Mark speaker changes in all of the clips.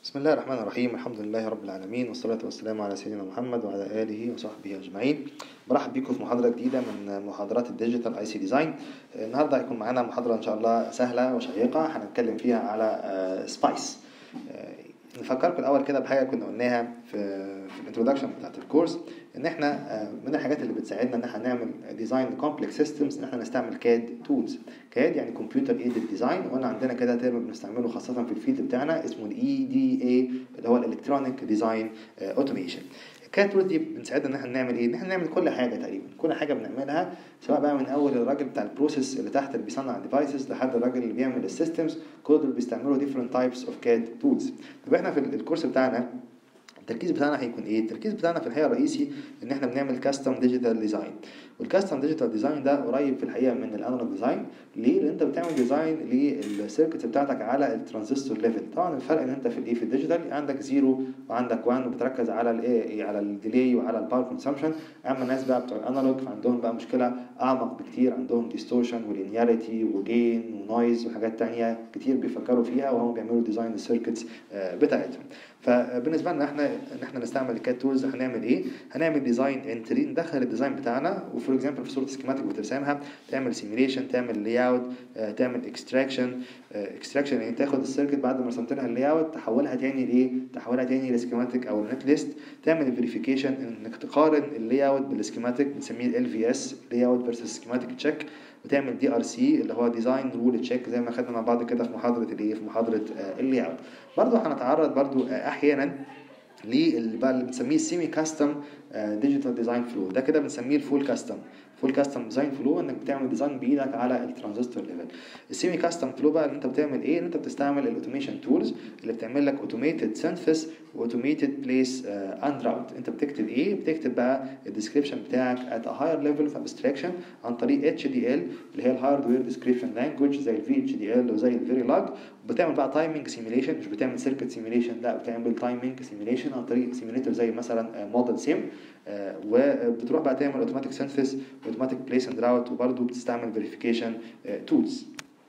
Speaker 1: بسم الله الرحمن الرحيم الحمد لله رب العالمين والصلاة والسلام على سيدنا محمد وعلى آله وصحبه أجمعين برحب بيكم في محاضرة جديدة من محاضرات الديجيتال اي سي ديزاين النهاردة هيكون معانا محاضرة إن شاء الله سهلة وشيقة هنتكلم فيها على سبايس نفكركم الأول كده بحاجة كنا قلناها في في الانترودكشن بتاعت الكورس ان احنا من الحاجات اللي بتساعدنا ان احنا نعمل ديزاين كومبلكس سيستمز ان احنا نستعمل كاد تولز كاد يعني كمبيوتر ايدد ديزاين وانا عندنا كده ترم بنستعمله خاصه في الفيلد بتاعنا اسمه الاي دي اي اللي هو الالكترونيك ديزاين اوتوميشن الكاد تولز دي بتساعدنا ان احنا نعمل ايه ان احنا نعمل كل حاجه تقريبا كل حاجه بنعملها سواء بقى من اول الراجل بتاع البروسيس اللي تحت اللي بيصنع الديفايسز لحد الراجل اللي بيعمل السيستمز كل دول بيستعملوا different types of CAD tools طب احنا في الكورس بتاعنا التركيز بتاعنا هيكون ايه التركيز بتاعنا في الحقيقه الرئيسي ان احنا بنعمل كاستم ديجيتال ديزاين والكاستم ديجيتال ديزاين ده قريب في الحقيقه من الانالوج ديزاين ليه لان انت بتعمل ديزاين للسيركت بتاعتك على الترانزستور ليفل طبعا الفرق ان انت في الايه في الديجيتال عندك زيرو وعندك 1 وبتركز على الايه على الديلي وعلى الباور كونسامشن اما الناس بقى بتوع الانالوج فعندهم بقى مشكله اعمق بكتير عندهم ديستورشن ولينياريتي وجين ونويز وحاجات تانية كتير بيفكروا فيها وهم بيعملوا ديزاين السيركتس بتاعتهم فبالنسبه لنا احنا ان احنا نستعمل الكات تولز هنعمل ايه هنعمل ديزاين انتري ندخل الديزاين بتاعنا وفور اكزامبل في صوره سكيماتيك بترسمها تعمل سيميليشن تعمل لاي اوت تعمل اكستراكشن اكستراكشن يعني تاخد السيركت بعد ما رسمت لها اللاي اوت تحولها تاني لايه تحولها تاني لسكيماتيك او النت ليست تعمل فيريفيكيشن انك تقارن اللاي اوت بالسكيماتيك بنسميه ال في اس لاي اوت فيرسس سكيماتيك تشيك وتعمل دي ار سي اللي هو ديزاين رول تشيك زي ما خدنا مع بعض كده في محاضره الايه في محاضره اللاي اوت برضه هنتعرض برضه احيانا اللي بقى اللي بنسميه السيمي كاستم ديجيتال ديزاين فلو ده كده بنسميه الفول كاستم فول كاستم ديزاين فلو انك بتعمل ديزاين بايدك على الترانزستور ليفل السيمي كاستم فلو بقى اللي انت بتعمل ايه ان انت بتستعمل الاوتوميشن تولز اللي بتعمل لك اوتوميتد سينثيس واوتوميتد بليس اند راوت انت بتكتب ايه بتكتب بقى الديسكريبشن بتاعك ات ا هاير ليفل اوف ابستراكشن عن طريق اتش دي ال اللي هي الهاردوير ديسكريبشن لانجويج زي الفي اتش دي ال وزي الفيري لاج بتعمل بقى تايمنج سيميليشن مش بتعمل سيركت سيميليشن لا بتعمل تايمنج سيميليشن عن طريق سيميليتر زي مثلا موديل سيم وبتروح بقى تعمل اوتوماتيك سينثيس اوتوماتيك بليس اند راوت وبرده بتستعمل فيريفيكيشن تولز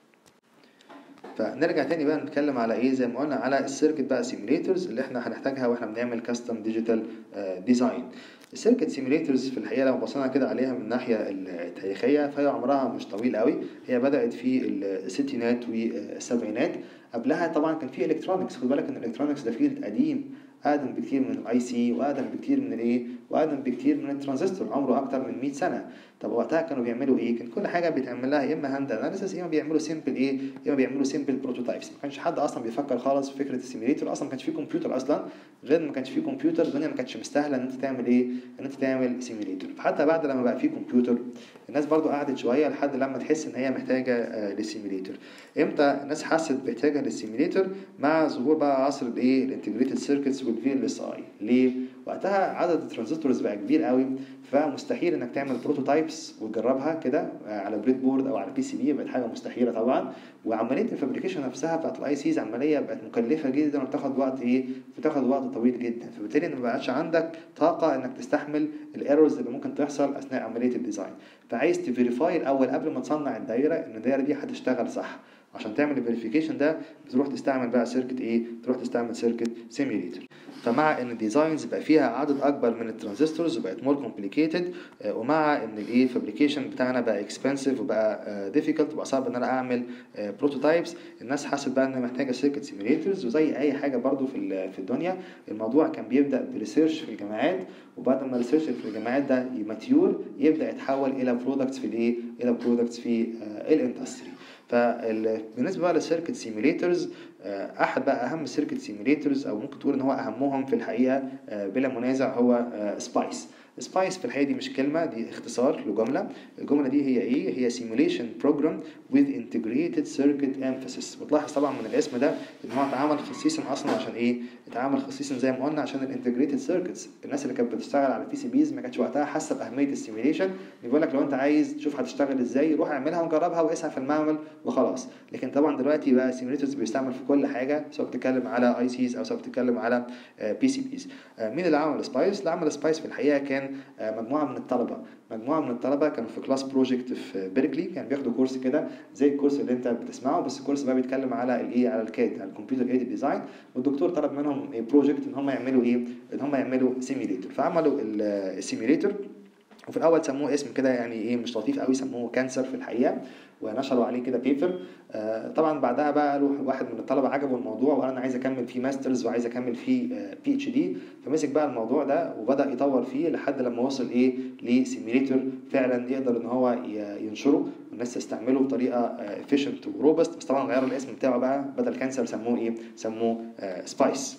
Speaker 1: فنرجع تاني بقى نتكلم على ايه زي ما قلنا على السيركت بقى سيميليترز اللي احنا هنحتاجها واحنا بنعمل كاستم ديجيتال ديزاين السيركت سيميليترز في الحقيقه لو بصينا كده عليها من الناحيه التاريخيه فهي عمرها مش طويل قوي هي بدات في الستينات والسبعينات قبلها طبعا كان في الكترونكس خد بالك ان الالكترونكس ده فيلد قديم اقدم بكتير من الاي سي واقدم بكتير من الايه واقدم بكتير من الترانزستور عمره اكتر من 100 سنه طب وقتها كانوا بيعملوا ايه كان كل حاجه بيتعمل لها يا اما هاند اناليسيس يا اما بيعملوا سيمبل ايه يا اما بيعملوا سيمبل بروتوتايبس ما كانش حد اصلا بيفكر خالص في فكره السيميليتور اصلا ما كانش فيه كمبيوتر اصلا غير ما كانش فيه كمبيوتر الدنيا ما كانتش مستاهله ان انت تعمل ايه ان انت تعمل سيميليتور فحتى بعد لما بقى فيه كمبيوتر الناس برضو قعدت شويه لحد لما تحس ان هي محتاجه آه للسيميليتور امتى الناس حست باحتياجها للسيميليتور مع ظهور بقى عصر الايه الانتجريتد سيركتس والفي ال اس اي ليه وقتها عدد الترانزستورز بقى كبير قوي فمستحيل انك تعمل بروتوتايبس وتجربها كده على بريد بورد او على بي سي بي بقت حاجه مستحيله طبعا وعمليه الفابريكيشن نفسها بتاعت الاي سيز عمليه بقت مكلفه جدا وبتاخد وقت ايه بتاخد وقت طويل جدا فبالتالي ما بقاش عندك طاقه انك تستحمل الايرورز اللي ممكن تحصل اثناء عمليه الديزاين فعايز تفيريفاي الاول قبل ما تصنع الدايره ان الدايره دي هتشتغل صح عشان تعمل الفيريفيكيشن ده بتروح تستعمل بقى سيركت ايه تروح تستعمل سيركت سيميليتر فمع ان الديزاينز بقى فيها عدد اكبر من الترانزستورز وبقت مور كومبليكيتد ومع ان الايه فابريكيشن بتاعنا بقى اكسبنسيف وبقى ديفيكلت وبقى صعب ان انا اعمل بروتوتايبس الناس حست بقى انها محتاجه سيركت سيميليترز وزي اي حاجه برضو في في الدنيا الموضوع كان بيبدا بريسيرش في الجامعات وبعد ما الريسيرش في الجامعات ده يماتيور يبدا يتحول الى برودكتس في الايه الى برودكتس في الاندستري فبالنسبه بقى للسيركت سيميليترز احد بقى اهم السيركت سيميليترز او ممكن تقول ان هو اهمهم في الحقيقه بلا منازع هو سبايس سبايس في الحقيقه دي مش كلمه دي اختصار لجمله الجمله دي هي ايه هي simulation program with integrated circuit emphasis وتلاحظ طبعا من الاسم ده ان هو اتعمل خصيصا اصلا عشان ايه اتعمل خصيصا زي ما قلنا عشان الانتجريتد سيركتس الناس اللي كانت بتشتغل على البي سي بيز ما كانتش وقتها حاسه باهميه السيميليشن بيقول لك لو انت عايز تشوف هتشتغل ازاي روح اعملها وجربها وقيسها في المعمل وخلاص لكن طبعا دلوقتي بقى السيميليترز بيستعمل في كل حاجه سواء بتتكلم على اي سيز او سواء بتتكلم على بي سي بيز مين اللي عمل سبايس اللي عمل سبايس في الحقيقه كان كان آه، مجموعه من الطلبه مجموعه من الطلبه كانوا في كلاس بروجكت في بيركلي كان بياخدوا كورس كده زي الكورس اللي انت بتسمعه بس الكورس بقى بيتكلم على الايه على الكاد على الكمبيوتر ايدد ديزاين والدكتور طلب منهم بروجكت ان هم يعملوا ايه ان هم يعملوا سيميليتور فعملوا السيميليتور وفي الاول سموه اسم كده يعني ايه مش لطيف قوي سموه كانسر في الحقيقه ونشروا عليه كده بيبر آه طبعا بعدها بقى قالوا واحد من الطلبه عجبه الموضوع وقال انا عايز اكمل فيه ماسترز وعايز اكمل فيه بي اتش دي فمسك بقى الموضوع ده وبدا يطور فيه لحد لما وصل ايه لسيميليتور فعلا يقدر ان هو ي- ينشره والناس تستعمله بطريقه افيشنت وروبست بس طبعا غيروا الاسم بتاعه بقى بدل كانسر سموه ايه سموه سبايس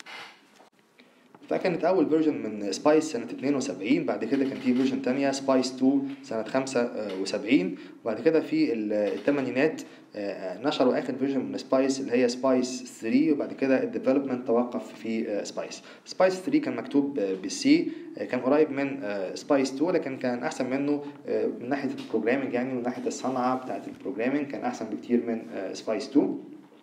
Speaker 1: فكانت اول فيرجن من سبايس سنة 72 بعد كده كان في فيرجن تانية سبايس 2 سنة 75 وبعد كده في ال- الثمانينات آه، نشروا اخر فيرجن من سبايس اللي هي سبايس 3 وبعد كده الديفلوبمنت توقف في سبايس سبايس 3 كان مكتوب آه، بالسي آه، كان قريب من سبايس 2 لكن كان احسن منه آه، من ناحيه البروجرامنج يعني من ناحيه الصنعه بتاعه البروجرامنج كان احسن بكتير من سبايس 2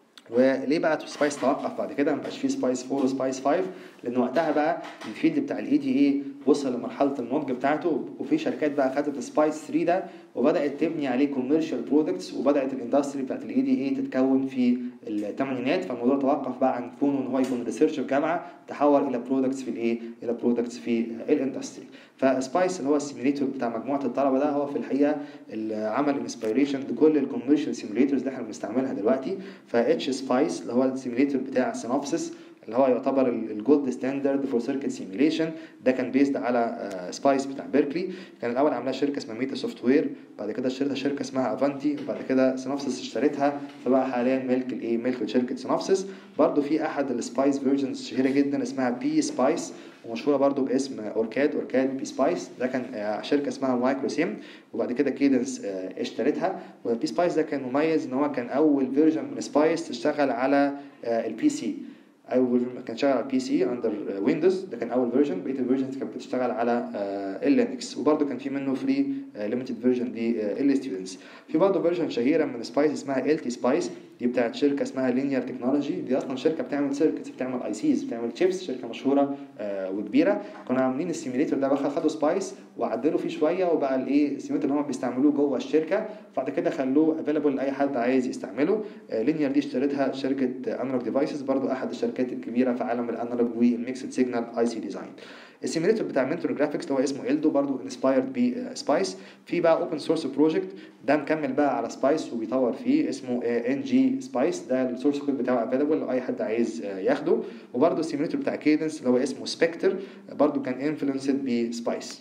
Speaker 1: وليه بقى سبايس توقف بعد كده ما بقاش فيه سبايس 4 وسبايس 5 لان وقتها بقى الفيلد بتاع الاي دي اي وصل لمرحله النضج بتاعته وفي شركات بقى خدت سبايس 3 ده وبدات تبني عليه كوميرشال برودكتس وبدات الاندستري بتاعت الاي دي اي تتكون في الثمانينات فالموضوع توقف بقى عن كونه ان هو يكون ريسيرش في جامعه تحول الى برودكتس في الايه الى برودكتس في الاندستري فسبايس اللي هو السيميليتور بتاع مجموعه الطلبه ده هو في الحقيقه اللي عمل انسبيريشن لكل الكوميرشال سيميليتورز اللي احنا بنستعملها دلوقتي فاتش سبايس اللي هو السيميليتور بتاع سينوبسيس اللي هو يعتبر الجولد ستاندرد فور سيركت سيميليشن ده كان بيزد على سبايس بتاع بيركلي كان الاول عاملاها شركه اسمها ميتا سوفت وير بعد كده اشتريتها شركه اسمها افانتي وبعد كده سينوبسيس اشتريتها فبقى حاليا ملك الايه ملك شركه سينوبسيس برضو في احد السبايس فيرجنز شهيره جدا اسمها بي سبايس ومشهوره برضو باسم اوركاد اوركاد بي سبايس ده كان آه، شركه اسمها مايكرو سيم وبعد كده كيدنس آه، اشترتها وبي سبايس ده كان مميز ان هو كان اول فيرجن من سبايس تشتغل على البي سي اول فيرجن كان شغال على البي سي اندر ويندوز ده كان اول فيرجن بقيه الفيرجنز كانت بتشتغل على اللينكس وبرده كان في منه فري ليميتد فيرجن للستودنتس في برضه فيرجن شهيره من سبايس اسمها ال تي سبايس دي بتاعت شركه اسمها لينير تكنولوجي دي اصلا شركه بتعمل سيركتس بتعمل اي سيز بتعمل شيبس شركه مشهوره آه، وكبيره كانوا عاملين السيميليتور ده بقى خدوا سبايس وعدلوا فيه شويه وبقى الايه السيميليتور اللي هم بيستعملوه جوه الشركه بعد كده خلوه افيلبل لاي حد عايز يستعمله لينير دي اشترتها شركه انالوج ديفايسز برضو احد الشركات الكبيره في عالم الانالوج والميكسد سيجنال اي سي ديزاين السيميليتور بتاع منتور جرافيكس اللي هو اسمه إلدو برضو انسبايرد بسبايس في بقى اوبن سورس بروجكت ده مكمل بقى على سبايس وبيطور فيه اسمه ان جي سبايس ده السورس كود بتاعه افيلبل لو اي حد عايز آه، ياخده وبرضو السيميليتور بتاع كيدنس اللي هو اسمه سبكتر برضو كان انفلونسد بسبايس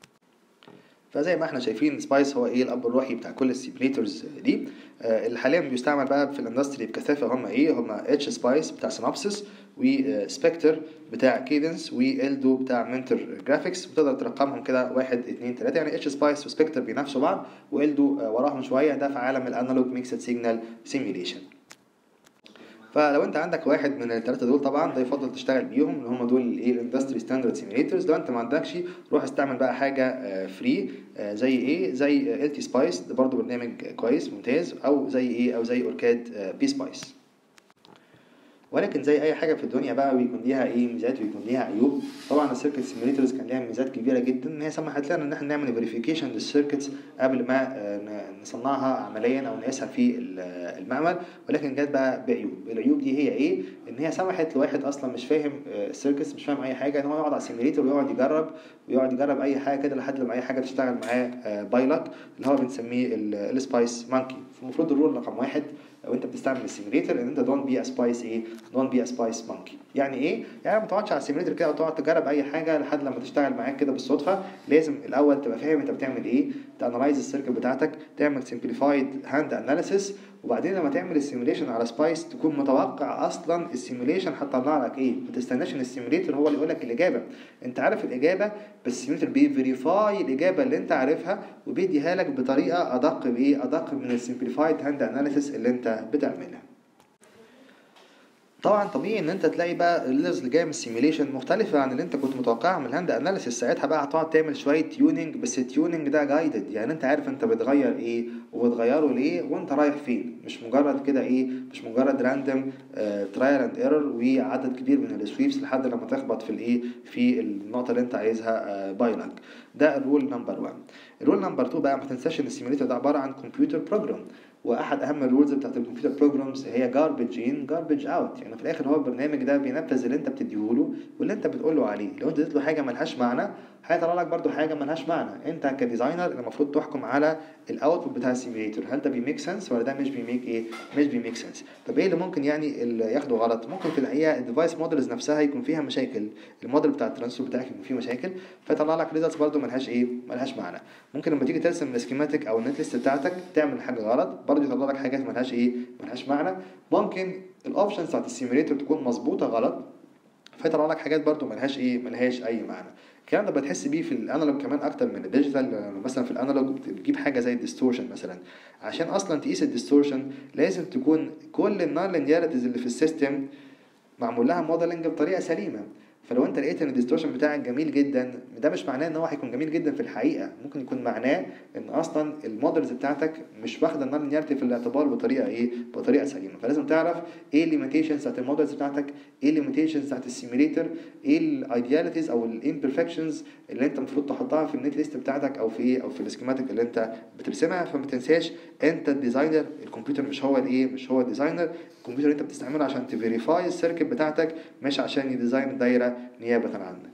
Speaker 1: فزي ما احنا شايفين سبايس هو ايه الاب الروحي بتاع كل السيميليتورز دي آه، اللي حاليا بيستعمل بقى في الاندستري بكثافه هم ايه هم اتش سبايس بتاع سينابسيس وسبكتر بتاع كيدنس والدو بتاع منتر جرافيكس وتقدر ترقمهم كده واحد اتنين تلاته يعني اتش سبايس وسبكتر بينافسوا بعض والدو آه، وراهم شويه ده في عالم الانالوج ميكسد سيجنال سيميليشن فلو انت عندك واحد من الثلاثه دول طبعا ده يفضل تشتغل بيهم اللي هم دول الايه الاندستري ستاندرد سيميليتورز لو انت ما عندكش روح استعمل بقى حاجه فري زي ايه زي ال تي سبايس ده برضو برنامج كويس ممتاز او زي ايه او زي اوركاد بي سبايس ولكن زي اي حاجه في الدنيا بقى بيكون ليها ايه ميزات ويكون ليها عيوب طبعا السيركت سيميليتورز كان ليها ميزات كبيره جدا ان هي سمحت لنا ان احنا نعمل فيريفيكيشن للسيركتس قبل ما آه، ن- نصنعها عمليا او نقيسها في ال- المعمل ولكن جت بقى بعيوب العيوب دي هي ايه ان هي سمحت لواحد اصلا مش فاهم آه، السيركتس مش فاهم اي حاجه ان هو يقعد على السيميليتور ويقعد يجرب ويقعد يجرب اي حاجه كده لحد لما اي حاجه تشتغل معاه بايلك اللي هو بنسميه السبايس مانكي فالمفروض الرول رقم واحد لو انت بتستعمل السيميليتر ان انت دونت بي سبايس ايه دونت بي سبايس مانكي يعني ايه يعني ما تقعدش على السيميليتر كده وتقعد تجرب اي حاجه لحد لما تشتغل معاك كده بالصدفه لازم الاول تبقى فاهم انت بتعمل ايه تانلايز السيركت بتاعتك تعمل سمبليفايد هاند اناليسيس وبعدين لما تعمل السيميليشن على سبايس تكون متوقع اصلا السيميليشن هتطلع لك ايه ما تستناش ان السيميليتر هو اللي يقول لك الاجابه انت عارف الاجابه بس السيميليتر بيفيريفاي الاجابه اللي انت عارفها وبيديها لك بطريقه ادق بايه ادق من السمبليفايد هاند اناليسيس اللي انت بتعملها طبعا طبيعي ان انت تلاقي بقى الليفلز اللي جايه من السيميليشن مختلفه عن اللي انت كنت متوقعها من الهاند اناليسيس ساعتها بقى هتقعد تعمل شويه تيوننج بس التيوننج ده جايدد يعني انت عارف انت بتغير ايه وبتغيره ليه وانت رايح فين مش مجرد كده ايه مش مجرد راندوم ترايل اند ايرور وعدد كبير من السويبس لحد لما تخبط في الايه في النقطه اللي انت عايزها باي لاك ده الرول نمبر 1 الرول نمبر 2 بقى ما تنساش ان السيميليتر ده عباره عن كمبيوتر بروجرام واحد اهم الرولز بتاعت الكمبيوتر بروجرامز هي جاربج ان جاربج اوت يعني في الاخر هو البرنامج ده بينفذ اللي انت بتديهوله واللي انت بتقول له عليه لو انت اديت له حاجه ملهاش معنى هيطلع لك برده حاجه ملهاش معنى انت كديزاينر المفروض تحكم على الاوتبوت بتاع السيميليتور هل ده بيميك سنس ولا ده مش بيميك ايه مش بيميك سنس طب ايه اللي ممكن يعني اللي ياخده غلط ممكن في الحقيقه الديفايس موديلز نفسها يكون فيها مشاكل الموديل بتاع الترانسفير بتاعك يكون فيه مشاكل فيطلع لك ريزلتس برده ملهاش ايه ملهاش معنى ممكن لما تيجي ترسم السكيماتيك او النت ليست بتاعتك تعمل حاجه غلط برده يطلع لك حاجات ملهاش ايه ملهاش معنى ممكن الاوبشنز بتاعت السيميليتور تكون مظبوطه غلط فيطلع لك حاجات برده ملهاش ايه ملهاش اي معنى الكلام ده بتحس بيه في الانالوج كمان اكتر من الديجيتال مثلا في الانالوج بتجيب حاجه زي الديستورشن مثلا عشان اصلا تقيس الديستورشن لازم تكون كل النون لينياريتيز اللي في السيستم معمول لها موديلنج بطريقه سليمه فلو انت لقيت ان الديستورشن بتاعك جميل جدا ده مش معناه ان هو هيكون جميل جدا في الحقيقه ممكن يكون معناه ان اصلا المودلز بتاعتك مش واخده النون لينياريتي في الاعتبار بطريقه ايه بطريقه سليمه فلازم تعرف ايه الليميتيشنز بتاعت المودلز بتاعتك ايه الليميتيشنز بتاعت السيميليتر ايه الايدياليتيز او الامبرفكشنز اللي انت المفروض تحطها في النت ليست بتاعتك او في ايه او في السكيماتيك اللي انت بترسمها فما تنساش انت الديزاينر الكمبيوتر مش هو الايه مش هو الديزاينر الكمبيوتر انت بتستعمله عشان تفيريفاي السيركت بتاعتك مش عشان يديزاين الدايره نيابه عنك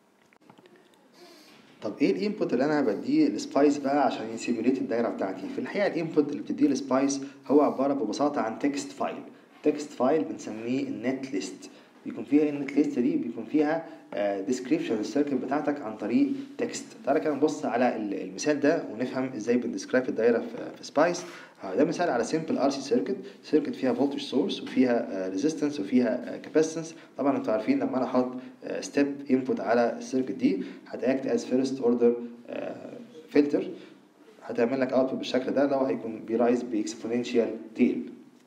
Speaker 1: طب ايه الانبوت اللي انا بديه لسبايس بقى عشان يسيميوليت الدايره بتاعتي في الحقيقه الانبوت اللي بتديه لسبايس هو عباره ببساطه عن تكست فايل تكست فايل بنسميه النت ليست بيكون فيها النت ليست دي بيكون فيها ديسكريبشن السيركت بتاعتك عن طريق تكست تعالى كده نبص على المثال ده ونفهم ازاي بندسكرايب الدايره في سبايس ده مثال على سيمبل ار سي سيركت سيركت فيها فولتج سورس وفيها ريزيستنس وفيها كاباسيتنس طبعا انتوا عارفين لما انا احط ستيب انبوت على السيركت دي هتاكت از فيرست اوردر فلتر هتعمل لك اوتبوت بالشكل ده اللي هو هيكون بيرايز باكسبوننشال تيل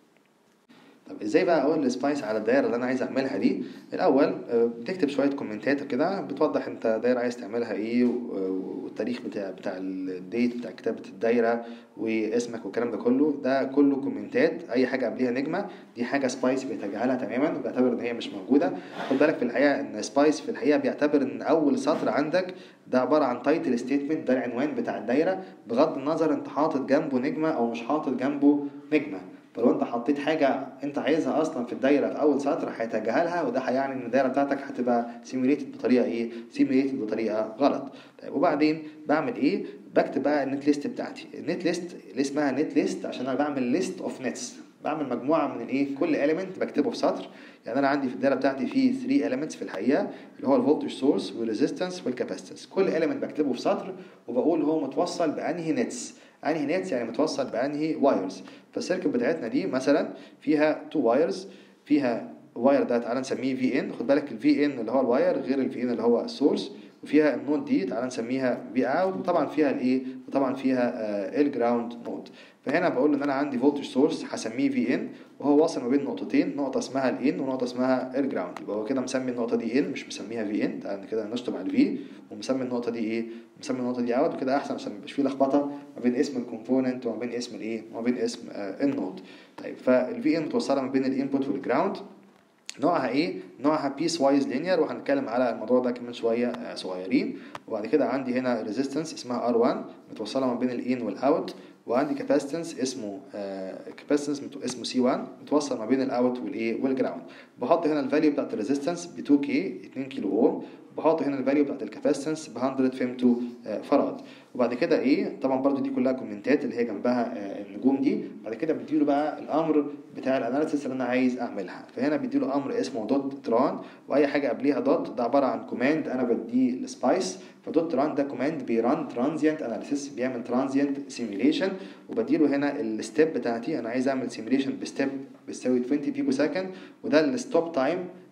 Speaker 1: طب ازاي بقى اقول السبايس على الدايره اللي انا عايز اعملها دي الاول بتكتب شويه كومنتات كده بتوضح انت دايره عايز تعملها ايه والتاريخ بتاع بتاع الديت بتاع كتابه الدايره واسمك والكلام ده كله ده كله كومنتات اي حاجه قبليها نجمه دي حاجه سبايس بيتجاهلها تماما وبيعتبر ان هي مش موجوده خد بالك في الحقيقه ان سبايس في الحقيقه بيعتبر ان اول سطر عندك ده عباره عن تايتل ستيتمنت ده العنوان بتاع الدايره بغض النظر انت حاطط جنبه نجمه او مش حاطط جنبه نجمه فلو انت حطيت حاجة انت عايزها اصلا في الدايرة في اول سطر هيتجاهلها وده هيعني ان الدايرة بتاعتك هتبقى سيميوليتد بطريقة ايه؟ سيميوليتد بطريقة غلط. طيب وبعدين بعمل ايه؟ بكتب بقى النت ليست بتاعتي. النت ليست اللي اسمها نت ليست عشان انا بعمل ليست اوف نتس. بعمل مجموعة من الايه؟ كل اليمنت بكتبه في سطر. يعني انا عندي في الدايرة بتاعتي في 3 اليمنتس في الحقيقة اللي هو الفولتج سورس والريزيستنس والكاباسيتنس. كل اليمنت بكتبه في سطر وبقول هو متوصل بانهي نتس. انهي نتس يعني متوصل بانهي وايرز فالسيركت بتاعتنا دي مثلا فيها تو وايرز فيها واير ده تعالى نسميه في ان خد بالك الفي ان اللي هو الواير غير الفي ان اللي هو السورس وفيها النود دي تعالى نسميها في اوت وطبعا فيها الايه وطبعا فيها آه الجراوند نود فهنا بقول ان انا عندي فولتج سورس هسميه في ان وهو واصل ما بين نقطتين نقطه اسمها الان ونقطه اسمها الجراوند يبقى هو كده مسمي النقطه دي ان مش مسميها في ان تعالى كده نشطب على الفي ومسمي النقطه دي ايه مسمي النقطه دي اوت وكده احسن عشان ميبقاش فيه لخبطه ما بين اسم الكومبوننت وما بين اسم الايه وما بين اسم آه النود طيب فالفي ان متوصله ما بين الانبوت والجراوند نوعها ايه؟ نوعها بيس وايز لينير وهنتكلم على الموضوع ده كمان شويه آه صغيرين وبعد كده عندي هنا ريزيستنس اسمها R1 متوصله ما بين الان والاوت وعندي كاباسيتنس اسمه كاباسيتنس آه اسمه سي 1 متوصل ما بين الاوت والايه والجراوند بحط هنا الفاليو بتاعت الريزيستنس ب 2 كي 2 كيلو اوم بحط هنا الفاليو بتاعت الكاباسيتنس ب 100 فيمتو آه فراد وبعد كده ايه طبعا برضو دي كلها كومنتات اللي هي جنبها آه النجوم دي بعد كده بديله بقى الامر بتاع الاناليسيس اللي انا عايز اعملها فهنا بديله امر اسمه دوت تران واي حاجه قبليها دوت ده عباره عن كوماند انا بديه لسبايس فدوت تران ده كوماند بيران ترانزيانت اناليسيس بيعمل ترانزيانت سيميوليشن وبديله هنا الستيب بتاعتي انا عايز اعمل سيميوليشن بستيب بتساوي 20 بيكو سكند وده الستوب تايم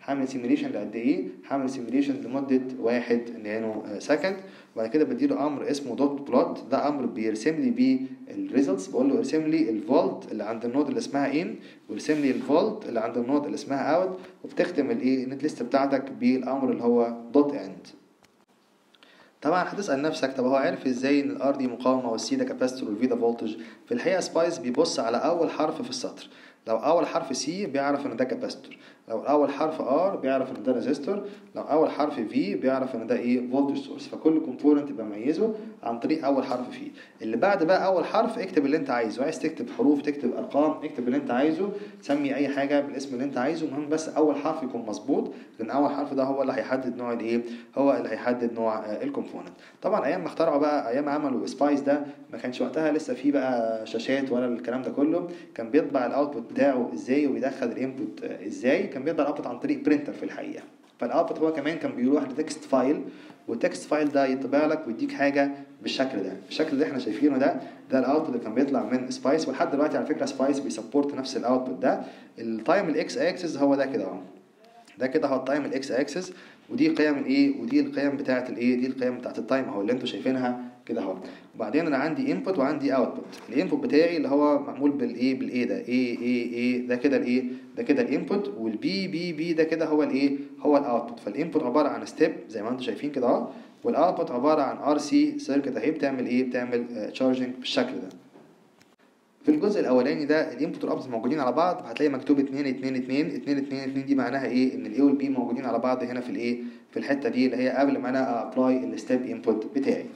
Speaker 1: هعمل سيميليشن لقد ايه هعمل سيميليشن لمده واحد نانو سكند وبعد كده بديله امر اسمه دوت بلوت ده امر بيرسم لي بيه الريزلتس بقول له ارسم لي الفولت اللي عند النود اللي اسمها ان وارسم لي الفولت اللي عند النود اللي اسمها اوت وبتختم الايه النت ليست بتاعتك بالامر اللي هو دوت اند طبعا هتسال نفسك طب هو عارف ازاي ان الار دي مقاومه والسي ده كاباستور والفي ده فولتج في الحقيقه سبايس بيبص على اول حرف في السطر لو اول حرف سي بيعرف ان ده كاباستور لو اول حرف ار بيعرف ان ده ريزيستور لو اول حرف في بيعرف ان ده ايه فولتج سورس فكل كومبوننت بميزه عن طريق اول حرف فيه اللي بعد بقى اول حرف اكتب اللي انت عايزه عايز تكتب حروف تكتب ارقام اكتب اللي انت عايزه سمي اي حاجه بالاسم اللي انت عايزه المهم بس اول حرف يكون مظبوط لان اول حرف ده هو اللي هيحدد نوع الايه هو اللي هيحدد نوع الكومبوننت طبعا ايام ما اخترعوا بقى ايام عملوا سبايس ده ما كانش وقتها لسه في بقى شاشات ولا الكلام ده كله كان بيطبع الاوتبوت بتاعه ازاي ويدخل الانبوت ازاي كان بيطبع الاوتبوت عن طريق برينتر في الحقيقه فالاوتبوت هو كمان كان بيروح لتكست فايل والتكست فايل ده يطبع لك ويديك حاجه بالشكل ده الشكل اللي احنا شايفينه ده ده الاوتبوت اللي كان بيطلع من سبايس ولحد دلوقتي على فكره سبايس بيسبورت نفس الاوتبوت ده التايم الاكس اكسس هو ده كده اهو ده كده هو التايم الاكس اكسس ودي قيم الايه ودي القيم بتاعه الايه دي القيم بتاعه التايم اهو اللي انتوا شايفينها كده اهو وبعدين انا عندي انبوت وعندي اوتبوت الانبوت بتاعي اللي هو معمول بالايه بالايه ده ايه ايه ايه ده كده الايه ده كده الانبوت والبي بي بي ده كده هو الايه هو الاوتبوت فالانبوت عباره عن ستيب زي ما انتم شايفين كده اهو والاوتبوت عباره عن ار سي سيركت اهي بتعمل ايه بتعمل تشارجنج بالشكل ده في الجزء الاولاني ده الانبوت والاوتبوت موجودين على بعض هتلاقي مكتوب 2 2 2 2 2 2 دي معناها ايه ان الاي والبي موجودين على بعض هنا في الايه في الحته دي اللي هي قبل ما انا ابلاي الستيب انبوت بتاعي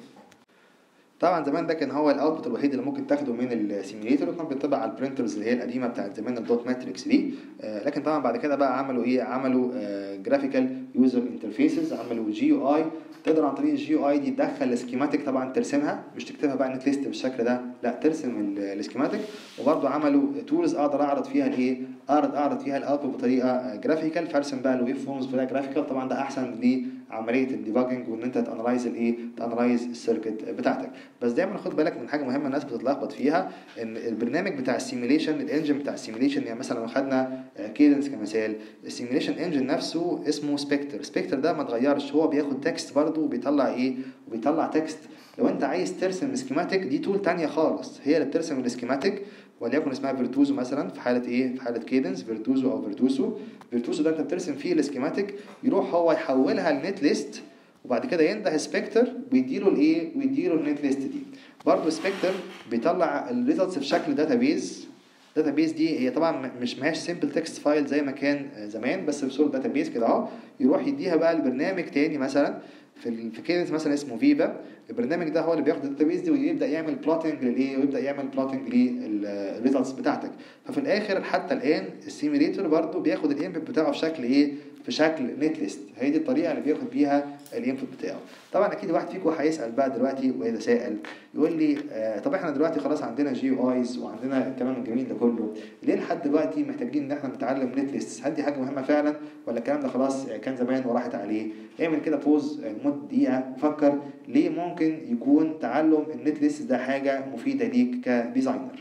Speaker 1: طبعا زمان ده كان هو الاوتبوت الوحيد اللي ممكن تاخده من السيميليتور وكان بيطبع على البرنترز اللي هي القديمه بتاعت زمان الدوت ماتريكس دي آه لكن طبعا بعد كده بقى عملوا ايه عملوا جرافيكال يوزر انترفيسز عملوا جي يو اي تقدر عن طريق الجي يو اي دي تدخل السكيماتيك طبعا ترسمها مش تكتبها بقى نت ليست بالشكل ده لا ترسم السكيماتيك وبرده عملوا تولز اقدر اعرض فيها الايه اعرض اعرض فيها الاوتبوت بطريقه جرافيكال فارسم بقى الويف فورمز بطريقه جرافيكال طبعا ده احسن عمليه الديباجنج وان انت تانلايز الايه تانلايز السيركت بتاعتك بس دايما خد بالك من حاجه مهمه الناس بتتلخبط فيها ان البرنامج بتاع السيميليشن الانجن بتاع السيميليشن يعني مثلا لو خدنا كيدنس كمثال السيميليشن انجن نفسه اسمه سبكتر سبكتر ده ما اتغيرش هو بياخد تكست برضه وبيطلع ايه وبيطلع تكست لو انت عايز ترسم سكيماتيك دي تول تانية خالص هي اللي بترسم السكيماتيك وليكن اسمها فيرتوزو مثلا في حاله ايه في حاله كيدنس فيرتوزو او فيرتوسو فيرتوسو ده انت بترسم فيه السكيماتيك يروح هو يحولها لنت ليست وبعد كده ينده سبكتر ويديله الايه ويديله النت ليست دي برضه سبكتر بيطلع الريزلتس في شكل داتابيز داتابيز دي هي طبعا مش ماهيش سمبل تكست فايل زي ما كان زمان بس في صوره داتابيز كده اهو يروح يديها بقى لبرنامج تاني مثلا في في كيدنس مثلا اسمه فيفا البرنامج ده هو اللي بياخد الداتابيز دي ويبدا يعمل بلوتنج للايه ويبدا يعمل بلوتنج للريزلتس بتاعتك ففي الاخر حتى الان السيميليتور برضو بياخد الانبوت بتاعه في شكل ايه في شكل نت ليست هي دي الطريقه اللي بياخد بيها الانبوت بتاعه طبعا اكيد واحد فيكم هيسال بقى دلوقتي ويتساءل يقول لي آه طب احنا دلوقتي خلاص عندنا جي يو ايز وعندنا الكلام الجميل ده كله ليه لحد دلوقتي محتاجين ان احنا نتعلم نت ليست هل دي حاجه مهمه فعلا ولا الكلام ده خلاص كان زمان وراحت عليه اعمل كده بوز لمده دقيقه وفكر ليه ممكن يكون تعلم النت ليست ده حاجه مفيده ليك كديزاينر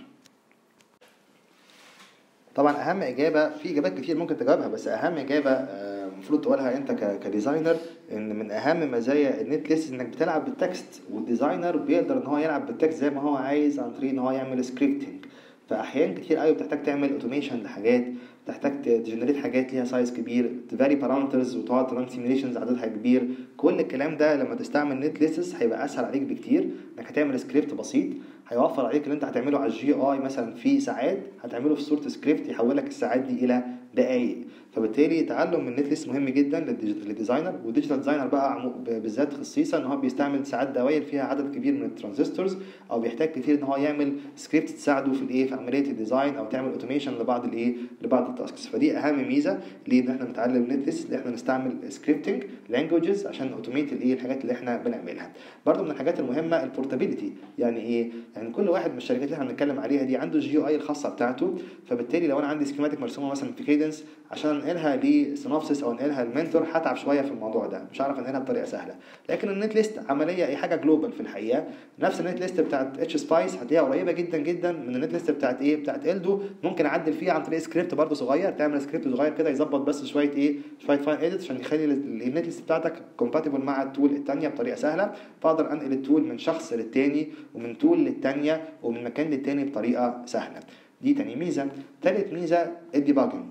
Speaker 1: طبعا اهم اجابه في اجابات كتير ممكن تجاوبها بس اهم اجابه المفروض تقولها انت كديزاينر ان من اهم مزايا النت ليست انك بتلعب بالتكست والديزاينر بيقدر ان هو يلعب بالتكست زي ما هو عايز عن طريق ان هو يعمل سكريبتنج فاحيان كتير قوي بتحتاج تعمل اوتوميشن لحاجات تحتاج تجنريت حاجات ليها سايز كبير تفاري بارامترز وتقعد تران سيميليشنز عددها كبير كل الكلام ده لما تستعمل نت ليستس هيبقى اسهل عليك بكتير انك هتعمل سكريبت بسيط هيوفر عليك اللي انت هتعمله على الجي اي مثلا في ساعات هتعمله في صوره سكريبت يحولك الساعات دي الى دقائق فبالتالي تعلم من نت ليست مهم جدا للديزاينر والديجيتال ديزاينر بقى بالذات خصيصا ان هو بيستعمل ساعات دوائر فيها عدد كبير من الترانزستورز او بيحتاج كتير ان هو يعمل سكريبت تساعده في الايه في عمليه الديزاين او تعمل اوتوميشن لبعض الايه لبعض التاسكس فدي اهم ميزه ليه ان احنا نتعلم نت ليست ان احنا نستعمل سكريبتنج لانجوجز عشان اوتوميت الايه الحاجات اللي احنا بنعملها برضو من الحاجات المهمه البورتابيلتي يعني ايه يعني كل واحد من الشركات اللي احنا بنتكلم عليها دي عنده جي اي الخاصه بتاعته فبالتالي لو انا عندي سكيماتيك مرسومه مثلا في كيدنس عشان انقلها لسينوبسيس او انقلها للمنتور هتعب شويه في الموضوع ده مش هعرف انقلها بطريقه سهله لكن النت ليست عمليه اي حاجه جلوبال في الحقيقه نفس النت ليست بتاعت اتش سبايس هتلاقيها قريبه جدا جدا من النت ليست بتاعت ايه بتاعت الدو ممكن اعدل فيها عن طريق سكريبت برده صغير تعمل سكريبت صغير كده يظبط بس شويه ايه شويه فاين اديت عشان يخلي النت ليست بتاعتك كومباتبل مع التول الثانيه بطريقه سهله فاقدر انقل التول من شخص للتاني ومن تول للتانيه ومن مكان للتاني بطريقه سهله دي تاني ميزه تالت ميزه الديباجنج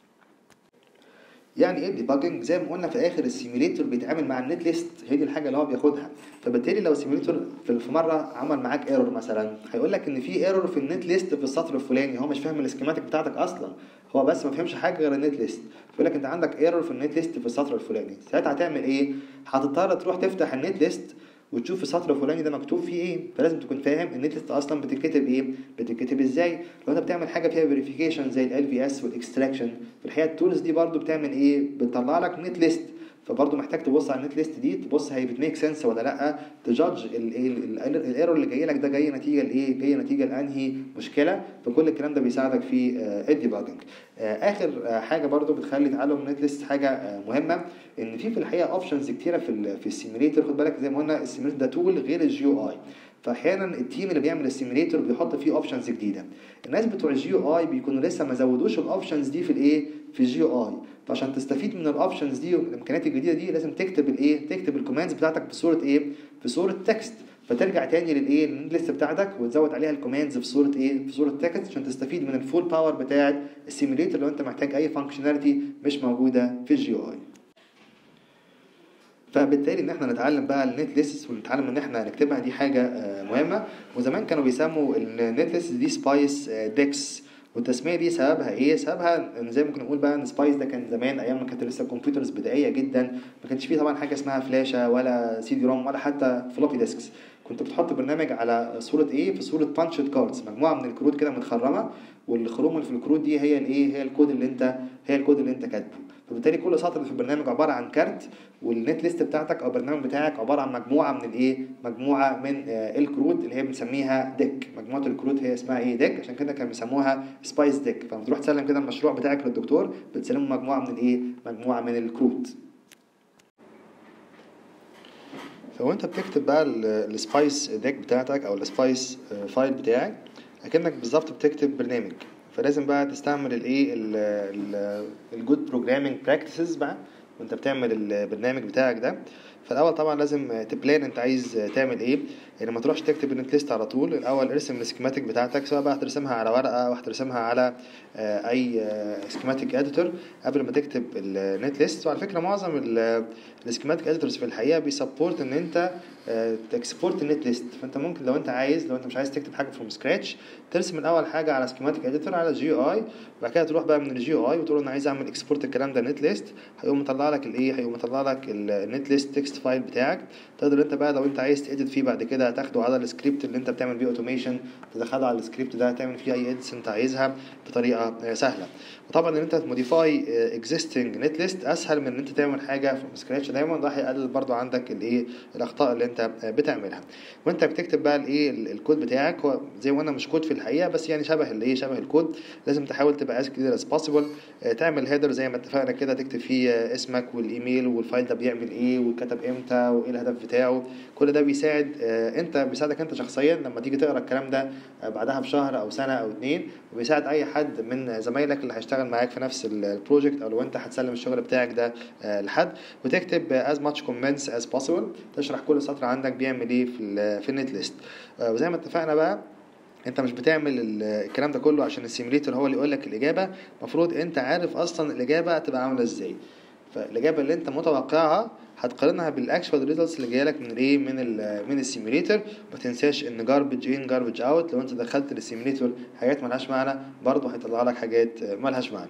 Speaker 1: يعني ايه ديباجنج زي ما قلنا في الاخر السيميليتور بيتعامل مع النت ليست هي دي الحاجه اللي هو بياخدها فبالتالي لو السيميليتور في في مره عمل معاك ايرور مثلا هيقول لك ان في ايرور في النت ليست في السطر الفلاني هو مش فاهم السكيماتيك بتاعتك اصلا هو بس ما فهمش حاجه غير النت ليست فيقول لك انت عندك ايرور في النت ليست في السطر الفلاني ساعتها هتعمل ايه هتضطر تروح تفتح النت ليست وتشوف السطر الفلاني ده مكتوب فيه ايه فلازم تكون فاهم النت ليست اصلا بتتكتب ايه بتتكتب ازاي لو انت بتعمل حاجه فيها فيريفيكيشن زي ال في اس والاكستراكشن في الحقيقه التولز دي برضو بتعمل ايه بتطلع لك نت ليست فبرضه محتاج تبص على النت ليست دي تبص هي بتميك سنس ولا لا تجادج الايرور اللي جاي لك ده جاي نتيجه لايه جاي نتيجه لانهي مشكله فكل الكلام ده بيساعدك في الديباجنج اخر حاجه برضه بتخلي تعلم النت ليست حاجه مهمه ان في في الحقيقه اوبشنز كتيره في في السيميليتر خد بالك زي ما قلنا السيميليتر ده تول غير الجي او اي فاحيانا التيم اللي بيعمل السيميليتر بيحط فيه اوبشنز جديده الناس بتوع الجي او اي بيكونوا لسه ما زودوش الاوبشنز دي في الايه في الجي او اي فعشان تستفيد من الاوبشنز دي والامكانيات الجديده دي لازم تكتب الايه تكتب الكوماندز بتاعتك بصوره ايه في صوره تكست فترجع تاني للايه للليست بتاعتك وتزود عليها الكوماندز في صوره ايه في صوره تكست عشان تستفيد من الفول باور بتاعه السيميليتر لو انت محتاج اي فانكشناليتي مش موجوده في الجي او اي فبالتالي ان احنا نتعلم بقى النت ليست ونتعلم ان احنا نكتبها دي حاجه مهمه وزمان كانوا بيسموا النت ليست دي سبايس ديكس والتسميه دي سببها ايه سببها ان زي ما كنا نقول بقى ان سبايس ده كان زمان ايام ما كانت لسه الكمبيوترز بدائيه جدا ما كانش فيه طبعا حاجه اسمها فلاشه ولا سي دي روم ولا حتى فلوبي ديسكس كنت بتحط برنامج على صوره ايه في صوره بانشد كاردز مجموعه من الكروت كده متخرمه والخروم اللي في الكروت دي هي الايه هي الكود اللي انت هي الكود اللي انت كاتبه فبالتالي كل سطر في البرنامج عباره عن كارت والنت ليست بتاعتك او البرنامج بتاعك عباره عن مجموعه من الايه مجموعه من آه الكروت اللي هي بنسميها ديك مجموعه الكروت هي اسمها ايه ديك عشان كده كانوا بيسموها سبايس ديك فلما تروح تسلم كده المشروع بتاعك للدكتور بتسلمه مجموعه من الايه مجموعه من الكروت فوانت بتكتب بقى السبايس ديك بتاعتك او السبايس فايل بتاعك اكنك بالظبط بتكتب برنامج فلازم بقى تستعمل الايه الجود بروجرامينج براكتسز بقى وانت بتعمل البرنامج بتاعك ده فالاول طبعا لازم تبلان انت عايز تعمل ايه يعني ما تروحش تكتب النت ليست على طول الاول ارسم السكيماتيك بتاعتك سواء بقى هترسمها على ورقه او هترسمها على اي سكيماتيك اديتور قبل ما تكتب النت ليست وعلى فكره معظم السكيماتيك اديتورز في الحقيقه بيسبورت ان انت تكسبورت النت ليست فانت ممكن لو انت عايز لو انت مش عايز تكتب حاجه فروم سكراتش ترسم الاول حاجه على سكيماتيك اديتور على جي اي وبعد كده تروح بقى من الجي اي وتقول انا عايز اعمل اكسبورت الكلام ده نت ليست هيقوم مطلع لك الايه هيقوم مطلع لك النت ليست تكست فايل بتاعك تقدر انت بقى لو انت عايز تedit فيه بعد كده تاخده على السكريبت اللي انت بتعمل بيه اوتوميشن تدخله على السكريبت ده تعمل فيه اي اديتس انت عايزها بطريقه سهله وطبعا ان انت تموديفاي اكزيستنج نت ليست اسهل من ان انت تعمل حاجه فروم سكراتش دايما ده هيقلل برضو عندك الايه الاخطاء اللي انت بتعملها وانت بتكتب بقى الايه الكود بتاعك هو زي ما انا مش كود في الحقيقه بس يعني شبه الايه شبه الكود لازم تحاول تبقى از كلير از بوسيبل تعمل هيدر زي ما اتفقنا كده تكتب فيه اسمك والايميل والفايل ده بيعمل ايه واتكتب امتى وايه الهدف بتاعه كل ده بيساعد انت بيساعدك انت شخصيا لما تيجي تقرا الكلام ده بعدها بشهر او سنه او اتنين وبيساعد اي حد من زمايلك اللي هيشتغل معاك في نفس البروجكت او لو انت هتسلم الشغل بتاعك ده لحد وتكتب as much comments as possible تشرح كل سطر عندك بيعمل ايه في في النت ليست وزي ما اتفقنا بقى انت مش بتعمل الكلام ده كله عشان السيميليتور هو اللي يقول لك الاجابه المفروض انت عارف اصلا الاجابه هتبقى عامله ازاي فالاجابه اللي انت متوقعها هتقارنها بالاكشوال ريزلتس اللي جايه لك من الايه من ال من السيميليتر ما تنساش ان جاربج ان جاربج اوت لو انت دخلت للسيميليتور حاجات ملهاش معنى برضه هيطلع لك حاجات ملهاش معنى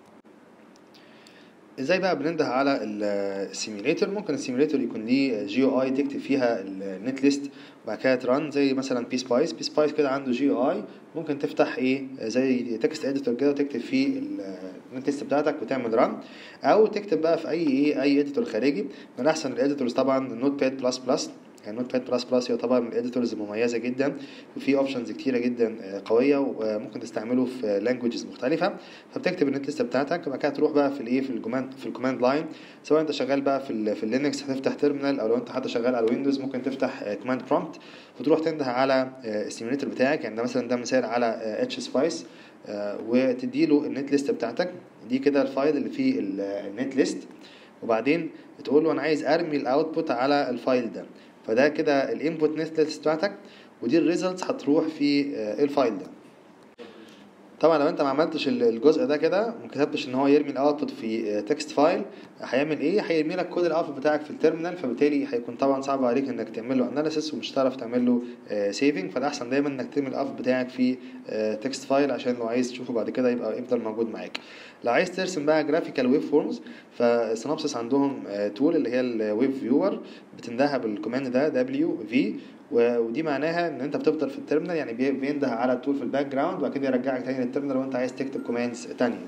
Speaker 1: ازاي بقى بننده على السيميليتر ممكن السيميليتر يكون ليه جي او اي تكتب فيها النت ليست وبعد كده تران زي مثلا بي سبايس بي سبايس كده عنده جي او اي ممكن تفتح ايه زي تكست اديتور كده وتكتب فيه النت ليست بتاعتك وتعمل ران او تكتب بقى في اي ايه اي اديتور خارجي من احسن الاديتورز طبعا نوت باد بلس بلس يعني نوت باد بلس بلس يعتبر من الاديتورز المميزه جدا وفي اوبشنز كتيره جدا آه، قويه وممكن تستعمله في لانجوجز مختلفه فبتكتب النت ليست بتاعتك وبعد كده تروح بقى في الايه في الكوماند في الكوماند لاين سواء انت شغال بقى في ال في اللينكس هتفتح تيرمينال او لو انت حتى شغال على ويندوز ممكن تفتح كوماند برومبت وتروح تنده على السيميوليتر بتاعك يعني ده مثلا ده مثال على اتش سبايس وتديله النت ليست بتاعتك دي كده الفايل اللي فيه ال- النت ليست وبعدين تقول له انا عايز ارمي الاوتبوت على الفايل ده فده كده الانبوت نت ليست بتاعتك ودي الريزلتس هتروح في آه، الفايل ده طبعا لو انت ما عملتش ال- الجزء ده كده ما كتبتش ان هو يرمي الاوتبوت في تكست فايل هيعمل ايه هيرمي لك كود الاوتبوت بتاعك في التيرمينال فبالتالي هيكون طبعا صعب عليك انك تعمل له اناليسيس ومش هتعرف تعمل له سيفنج فالاحسن دايما انك ترمي الاوتبوت بتاعك في تكست فايل عشان لو عايز تشوفه بعد كده يبقى يفضل موجود معاك لو عايز ترسم بقى جرافيكال ويب فورمز فسينابسس عندهم تول اللي هي الويب فيور بتندهها بالكوماند ده دبليو في ودي معناها ان انت بتفضل في التيرمينال يعني بي- بينده على التول في الباك جراوند وبعد كده يرجعك تاني للتيرمينال وانت عايز تكتب كوماندز تانية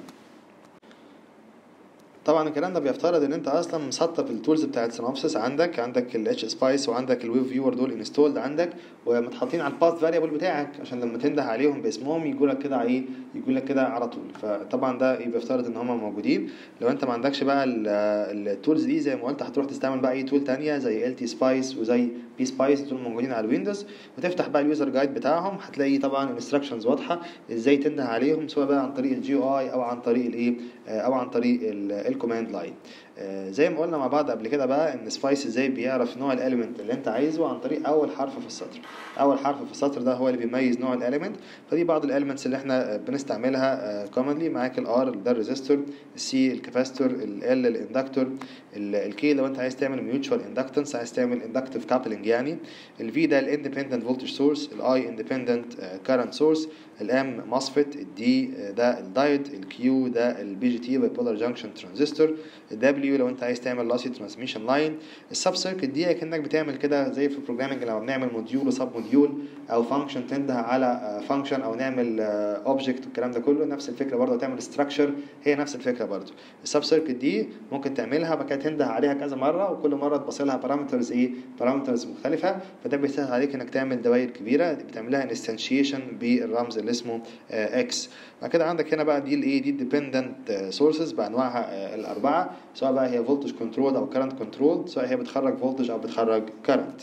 Speaker 1: طبعا الكلام ده بيفترض ان انت اصلا مسطب التولز بتاعت سينابسس عندك عندك الاتش سبايس وعندك الويب فيور دول انستولد عندك ومتحطين على الباث فاريبل بتاعك عشان لما تنده عليهم باسمهم يجوا لك كده ايه يجوا لك كده على طول فطبعا ده إيه بيفترض ان هم موجودين لو انت ما عندكش بقى التولز دي زي ما قلت هتروح تستعمل بقى اي تول تانية زي ال تي سبايس وزي بي سبايس دول موجودين على الويندوز وتفتح بقى اليوزر جايد بتاعهم هتلاقي طبعا انستراكشنز واضحه ازاي تنده عليهم سواء بقى عن طريق الجي اي او عن طريق الايه آه، او عن طريق الكوماند لاين زي ما قلنا مع بعض قبل كده بقى ان سبايس ازاي بيعرف نوع الاليمنت اللي انت عايزه عن طريق اول حرف في السطر اول حرف في السطر ده هو اللي بيميز نوع الاليمنت فدي بعض الاليمنتس اللي احنا آه، بنستعملها كومنلي معاك الار ده الريزستور السي الكاباستور ال الاندكتور الكي لو انت عايز تعمل ميوتشوال اندكتنس عايز تعمل اندكتيف كابلنج يعني الفي ده الاندبندنت فولتج سورس الاي اندبندنت كارنت سورس الام ماسفيت الدي ده الدايود الكيو ده البي جي تي بايبولار جانكشن ترانزستور الدبليو لو انت عايز تعمل لاسي ترانسميشن لاين السب سيركت دي كانك بتعمل كده زي في البروجرامنج لما بنعمل موديول وسب موديول او فانكشن تنده على فانكشن او نعمل اوبجكت والكلام ده كله نفس الفكره برضه تعمل ستراكشر هي نفس الفكره برضه السب سيركت دي ممكن تعملها بعد كده تنده عليها كذا مره وكل مره تبص لها بارامترز ايه بارامترز مختلفه فده بيسهل عليك انك تعمل دوائر كبيره بتعملها انستنشيشن بالرمز اللي اسمه اكس بعد كده عندك هنا بقى دي الايه دي ديبندنت سورسز بانواعها آه، الاربعه سواء بقى هي فولتج كنترول او كرنت كنترول سواء هي بتخرج فولتج او بتخرج كرنت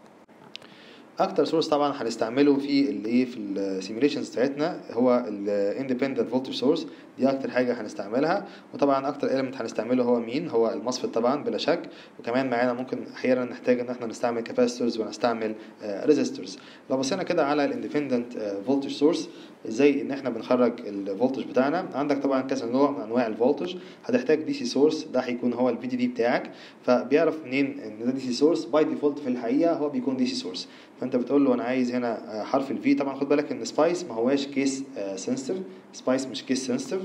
Speaker 1: اكتر سورس طبعا هنستعمله في الايه في السيميوليشنز بتاعتنا هو الاندبندنت فولتج سورس دي اكتر حاجه هنستعملها وطبعا اكتر element هنستعمله هو مين هو المصفت طبعا بلا شك وكمان معانا ممكن احيانا نحتاج ان احنا نستعمل كاباسيتورز ونستعمل ريزيستورز لو بصينا كده على الاندبندنت فولتج سورس ازاي ان احنا بنخرج الفولتج بتاعنا عندك طبعا كذا نوع من انواع الفولتج هتحتاج دي سي سورس ده هيكون هو الفي دي دي بتاعك فبيعرف منين ان ده دي سي سورس باي ديفولت في الحقيقه هو بيكون دي سي سورس فانت بتقول له انا عايز هنا آه، حرف الفي طبعا خد بالك ان سبايس ما هواش كيس سنسيتيف سبايس مش كيس سنسيتيف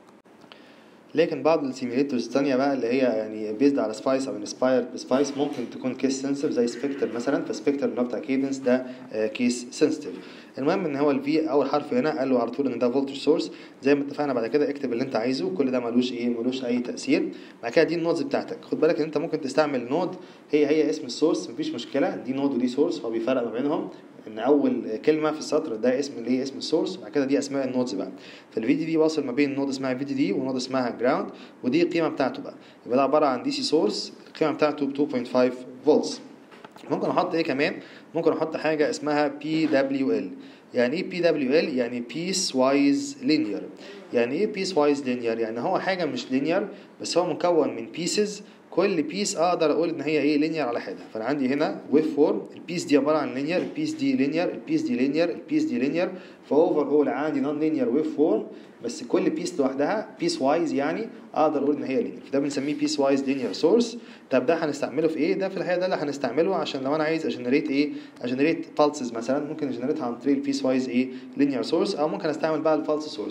Speaker 1: لكن بعض السيميليتورز الثانية بقى اللي هي يعني بيزد على سبايس او انسبايرد بسبايس ممكن تكون كيس سنسيتيف زي سبكتر مثلا فسبكتر اللي هو بتاع كيدنس ده كيس سنسيتيف المهم ان هو الفي اول حرف هنا قال له على طول ان ده فولتج سورس زي ما اتفقنا بعد كده اكتب اللي انت عايزه كل ده ملوش ايه ملوش اي تاثير بعد كده دي النودز بتاعتك خد بالك ان انت ممكن تستعمل نود هي هي اسم السورس مفيش مشكله دي نود ودي سورس هو بيفرق ما بينهم ان اول كلمه في السطر ده اسم اللي هي اسم السورس بعد كده دي اسماء النودز بقى فالفي دي دي واصل ما بين نود اسمها في دي دي ونود اسمها جراوند ودي القيمه بتاعته بقى يبقى ده عباره عن دي سي سورس القيمه بتاعته ب 2.5 فولتس ممكن احط ايه كمان ممكن احط حاجه اسمها بي دبليو ال يعني ايه بي دبليو ال يعني بيس وايز لينير يعني ايه بيس وايز لينير يعني هو حاجه مش لينير بس هو مكون من بيسز كل بيس اقدر اقول ان هي ايه لينير على حده فانا عندي هنا ويف فورم البيس دي عباره عن لينير البيس دي لينير البيس دي لينير البيس دي لينير فاوفر اول عندي نون لينير ويف فورم بس كل بيس لوحدها بيس وايز يعني اقدر اقول ان هي لينير فده بنسميه بيس وايز لينير سورس طب ده هنستعمله في ايه ده في الحقيقه ده اللي هنستعمله عشان لو انا عايز اجنريت ايه اجنريت بالسز مثلا ممكن اجنريتها عن طريق البيس وايز ايه لينير سورس او ممكن استعمل بقى الفالس سورس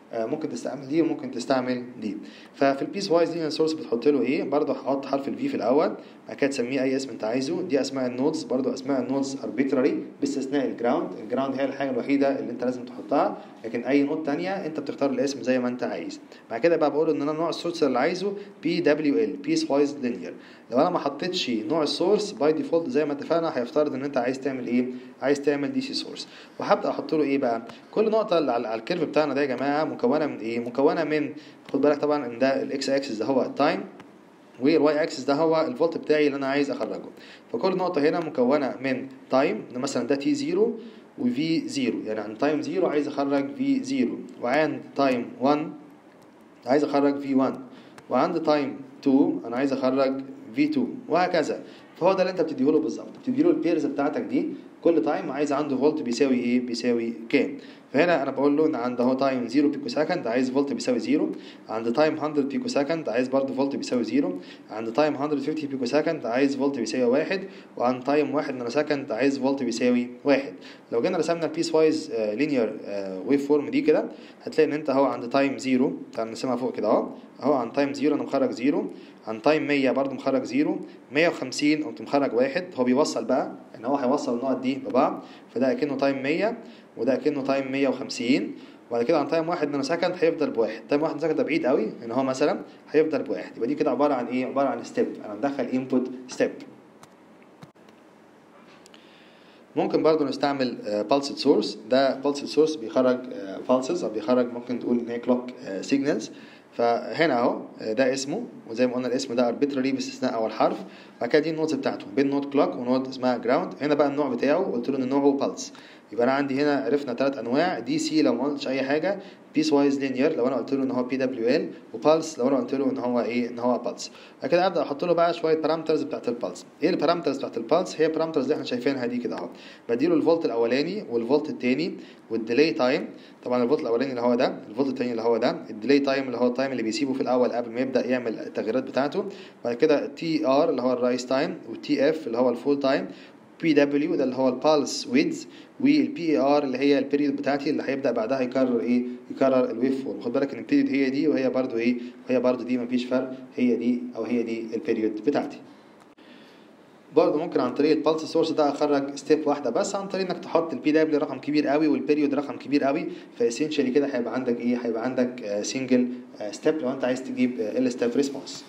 Speaker 1: آه، ممكن تستعمل دي وممكن تستعمل دي ففي البيس وايز لينير سورس بتحط له ايه برضه هحط حرف الفي في الاول بعد كده تسميه اي اسم انت عايزه دي اسماء النودز برضه اسماء النودز اربيتراري باستثناء الجراوند الجراوند هي الحاجه الوحيده اللي انت لازم تحطها لكن اي نود تانية انت بتختار الاسم زي ما انت عايز بعد كده بقى بقول ان انا نوع السورس اللي عايزه بي دبليو ال بيس وايز لينير لو انا ما حطيتش نوع السورس باي ديفولت زي ما اتفقنا هيفترض ان انت عايز تعمل ايه عايز تعمل دي سي سورس وهبدا احط له ايه بقى كل نقطه على على الكيرف بتاعنا ده يا جماعه مكونه من ايه مكونه من خد بالك طبعا ان ده الاكس اكسس ده هو التايم والواي اكسس ده هو الفولت بتاعي اللي انا عايز اخرجه فكل نقطه هنا مكونه من تايم مثلا ده تي 0 وفي 0 يعني عند تايم 0 عايز اخرج في 0 وعند تايم 1 عايز اخرج في 1 وعند تايم 2 انا عايز اخرج في 2 وهكذا فهو ده اللي انت بتديهوله بالظبط بتديله البيرز بتاعتك دي كل تايم عايز عنده فولت بيساوي ايه بيساوي كام فهنا انا بقول له ان عند اهو تايم 0 بيكو سكند عايز فولت بيساوي 0 عند تايم 100 بيكو سكند عايز برضه فولت بيساوي 0 عند تايم 150 بيكو سكند عايز فولت بيساوي 1 وعند تايم 1 نانو سكند عايز فولت بيساوي 1 لو جينا رسمنا البيس وايز لينير ويف فورم دي كده هتلاقي ان انت اهو عند تايم 0 تعال نرسمها فوق كده اهو اهو عند تايم 0 انا مخرج 0 عند تايم 100 برضه مخرج 0 150 قمت مخرج 1 هو بيوصل بقى ان هو هيوصل النقط دي ببعض فده اكنه تايم 100 وده اكنه تايم 150 وبعد كده عن تايم 1 نانو سكند هيفضل بواحد تايم 1 نانو سكند ده بعيد قوي ان هو مثلا هيفضل بواحد يبقى دي كده عباره عن ايه عباره عن ستيب انا مدخل انبوت ستيب ممكن برضو نستعمل pulsed سورس ده pulsed سورس بيخرج pulses او بيخرج ممكن تقول ان هي كلوك سيجنالز فهنا اهو ده اسمه وزي ما قلنا الاسم ده arbitrary باستثناء اول حرف بعد كده دي النودز بتاعته بين نود كلوك ونود اسمها جراوند هنا بقى النوع بتاعه قلت له ان نوعه pulse يبقى انا عندي هنا عرفنا ثلاث انواع دي سي لو ما قلتش اي حاجه بيس وايز لينير لو انا قلت له ان هو بي دبليو ال وبالس لو انا قلت له ان هو ايه ان هو بالس بعد كده ابدا احط له بقى شويه بارامترز بتاعت البالس ايه البارامترز بتاعت البالس هي بارامترز اللي احنا شايفينها دي كده اهو بديله الفولت الاولاني والفولت الثاني والديلي تايم طبعا الفولت الاولاني اللي هو ده الفولت الثاني اللي هو ده الديلي تايم اللي هو التايم اللي بيسيبه في الاول قبل ما يبدا يعمل التغييرات بتاعته بعد كده التي ار اللي هو الرايس تايم والتي اف اللي هو الفول تايم بي دبليو ده اللي هو البالس ويدز والبي اي ار اللي هي البيريود بتاعتي اللي هيبدا بعدها يكرر ايه يكرر الويف فورم خد بالك ان البيريود هي دي وهي برده ايه وهي برده دي مفيش فرق هي دي او هي دي البيريود بتاعتي برضه ممكن عن طريق البلس سورس ده اخرج ستيب واحده بس عن طريق انك تحط البي دبليو رقم كبير قوي والبيريود رقم كبير قوي فاسينشالي كده هيبقى عندك ايه هيبقى عندك سنجل ستيب لو انت عايز تجيب ال ستيب ريسبونس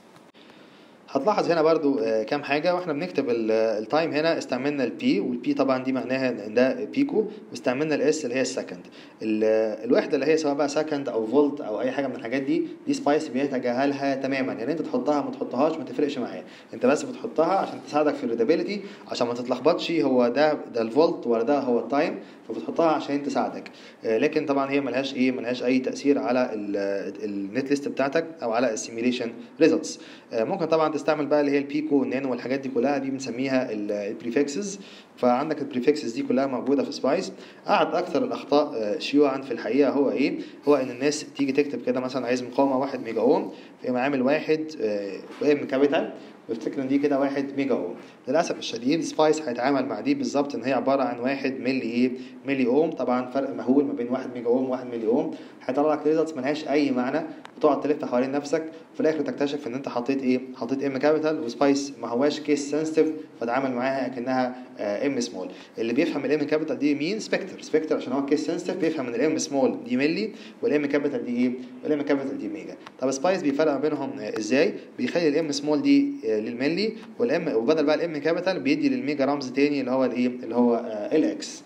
Speaker 1: هتلاحظ هنا برضو كام حاجة واحنا بنكتب التايم هنا استعملنا البي والبي طبعا دي معناها ان ده بيكو واستعملنا الاس اللي هي السكند الوحدة اللي هي سواء بقى سكند او فولت او اي حاجة من الحاجات دي دي سبايس بيتجاهلها تماما يعني انت تحطها ما تحطهاش ما تفرقش معايا انت بس بتحطها عشان تساعدك في الريدابيلتي عشان ما تتلخبطش هو ده ده الفولت ولا ده هو التايم فبتحطها عشان تساعدك لكن طبعا هي ملهاش ايه ملهاش اي تاثير على النت ليست بتاعتك او على السيميليشن ريزلتس ممكن طبعا تستعمل بقى اللي هي البيكو والنانو والحاجات دي كلها دي بنسميها البريفكسز فعندك البريفكسز دي كلها موجوده في سبايس قعد اكثر الاخطاء شيوعا في الحقيقه هو ايه هو ان الناس تيجي تكتب كده مثلا عايز مقاومه 1 ميجا اوم فيقوم عامل واحد ام كابيتال ويفتكر ان دي كده 1 ميجا اوم للاسف الشديد سبايس هيتعامل مع دي بالظبط ان هي عباره عن 1 ملي ايه ملي اوم طبعا فرق مهول ما بين 1 ميجا اوم و1 ملي اوم هيطلع لك ريزلتس ملهاش اي معنى وتقعد تلف حوالين نفسك وفي الاخر تكتشف ان انت حطيت ايه حطيت ام كابيتال وسبايس ما هواش كيس سنسيتيف فتعامل معاها اكنها ام سمول اللي بيفهم الام كابيتال دي مين سبكتر سبكتر عشان هو كيس سنسيتيف بيفهم ان الام سمول دي ملي والام كابيتال دي ايه والام كابيتال دي ميجا طب سبايس بيفرق ما بينهم ازاي بيخلي الام سمول دي للملي والام وبدل بقى الام كابيتال بيدي للميجا رمز تاني اللي هو الايه اللي هو ال اكس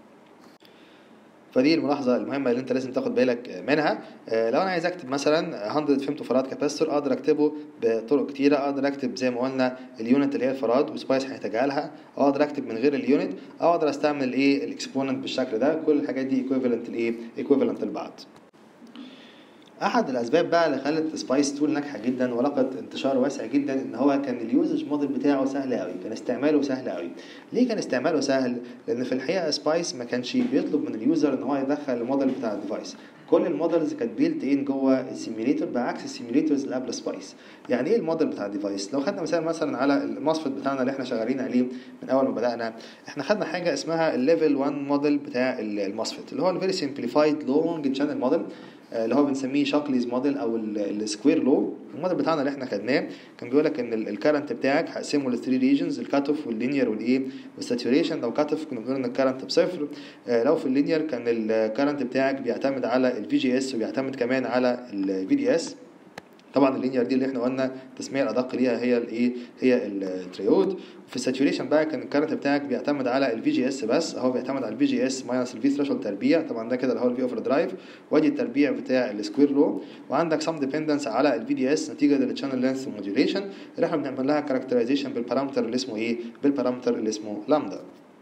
Speaker 1: فدي الملاحظة المهمة اللي انت لازم تاخد بالك منها لو انا عايز اكتب مثلا 100 فيمتو فراد كاباستور اقدر اكتبه بطرق كتيرة اقدر اكتب زي ما قلنا اليونت اللي هي الفراد وسبايس هيتجاهلها اقدر اكتب من غير اليونت او اقدر استعمل الايه الاكسبوننت بالشكل ده كل الحاجات دي ايكويفالنت لايه ايكويفالنت لبعض احد الاسباب بقى اللي خلت سبايس تول ناجحه جدا ولقت انتشار واسع جدا ان هو كان اليوزج موديل بتاعه سهل قوي كان استعماله سهل قوي ليه كان استعماله سهل لان في الحقيقه سبايس ما كانش بيطلب من اليوزر ان هو يدخل الموديل بتاع الديفايس كل المودلز كانت بيلت ان جوه السيميليتور بعكس السيميليتورز اللي قبل سبايس يعني ايه الموديل بتاع الديفايس لو خدنا مثال مثلا على المصفت بتاعنا اللي احنا شغالين عليه من اول ما بدانا احنا خدنا حاجه اسمها الليفل 1 موديل بتاع المصفت اللي هو الفيري سمبليفايد لونج تشانل موديل اللي هو بنسميه شاكليز موديل او السكوير لو الموديل بتاعنا اللي احنا خدناه كان بيقول لك ان الكرنت بتاعك هقسمه لثري ريجنز الكات اوف واللينير والايه والساتوريشن لو كات اوف كنا بنقول ان الكرنت بصفر لو في اللينير كان الكرنت بتاعك بيعتمد على الفي جي اس وبيعتمد كمان على الفي دي اس طبعا اللينير دي اللي احنا قلنا التسميه الادق ليها هي الايه هي التريود في الساتوريشن بقى كان الكارنت بتاعك بيعتمد على الفي جي اس بس هو بيعتمد على الفي جي اس ماينس الفي ثريشولد تربيع طبعا ده كده اللي هو الفي اوفر درايف وادي التربيع بتاع السكوير لو وعندك سم ديبندنس على الفي دي اس نتيجه للتشانل لينث موديوليشن اللي احنا بنعمل لها كاركترايزيشن بالبارامتر اللي اسمه ايه بالبارامتر اللي اسمه لامدا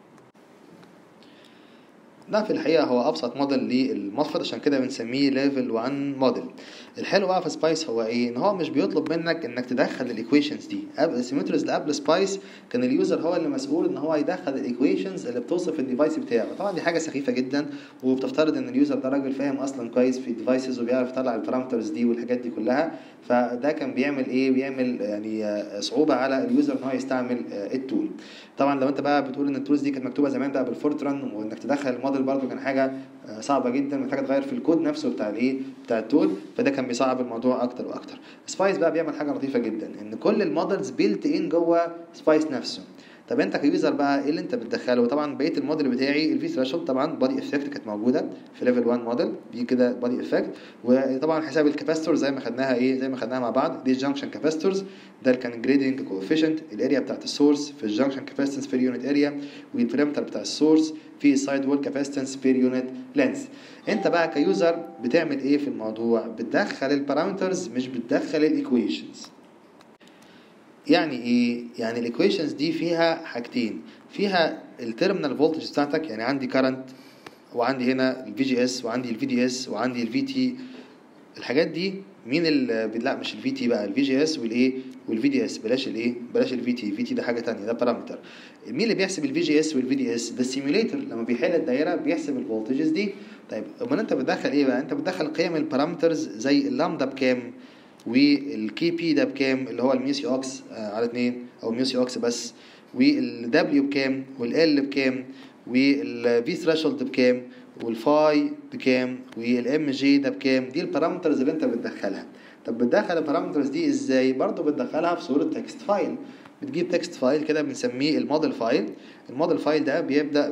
Speaker 1: ده في الحقيقة هو أبسط موديل للمفرد عشان كده بنسميه ليفل 1 موديل الحلو بقى في سبايس هو ايه ان هو مش بيطلب منك انك تدخل الايكويشنز دي السيمتريز اللي قبل سبايس كان اليوزر هو اللي مسؤول ان هو يدخل الايكويشنز اللي بتوصف الديفايس بتاعه طبعا دي حاجه سخيفه جدا وبتفترض ان اليوزر ده راجل فاهم اصلا كويس في الديفايسز وبيعرف يطلع البارامترز دي والحاجات دي كلها فده كان بيعمل ايه بيعمل يعني صعوبه على اليوزر ان هو يستعمل التول طبعا لو انت بقى بتقول ان التولز دي كانت مكتوبه زمان بقى بالفورتران وانك تدخل الموديل برده كان حاجه صعبه جدا محتاجه تغير في الكود نفسه بتاع الايه بتاع التول فده كان بيصعب الموضوع اكتر واكتر سبايس بقى بيعمل حاجه لطيفه جدا ان كل المودلز بيلت ان جوه سبايس نفسه طب انت كيوزر بقى ايه اللي انت بتدخله طبعا بقيه الموديل بتاعي الفي ثريشولد طبعا بادي افكت كانت موجوده في ليفل 1 موديل دي كده بادي افكت وطبعا حساب الكاباستور زي ما خدناها ايه زي ما خدناها مع بعض دي الجنكشن كاباستورز ده اللي كان جريدنج كوفيشنت الاريا بتاعت السورس في الجنكشن كاباسيتنس بير يونت اريا والبريمتر بتاع السورس في السايد وول كاباسيتنس بير يونت لينث انت بقى كيوزر بتعمل ايه في الموضوع بتدخل البارامترز مش بتدخل الايكويشنز يعني ايه يعني الايكويشنز دي فيها حاجتين فيها التيرمينال فولتج بتاعتك يعني عندي كارنت وعندي هنا الفي جي اس وعندي الفي دي اس وعندي الفي تي الحاجات دي مين اللي لا مش الفي تي بقى الفي جي اس والايه والفي دي اس بلاش الايه بلاش الفي تي الفي تي ده حاجه ثانيه ده بارامتر مين اللي بيحسب الفي جي اس والفي دي اس ده السيميوليتر لما بيحل الدايره بيحسب الفولتجز دي طيب امال انت بتدخل ايه بقى انت بتدخل قيم البارامترز زي اللامدا بكام والكي بي ده بكام اللي هو الميو سي اوكس على 2 او الميو سي اوكس بس والدبليو بكام والال بكام والفي ثريشولد بكام والفاي بكام والام جي ده بكام دي البارامترز اللي انت بتدخلها طب بتدخل البارامترز دي ازاي برضه بتدخلها في صوره تكست فايل بتجيب تكست فايل كده بنسميه الموديل فايل الموديل فايل ده بيبدا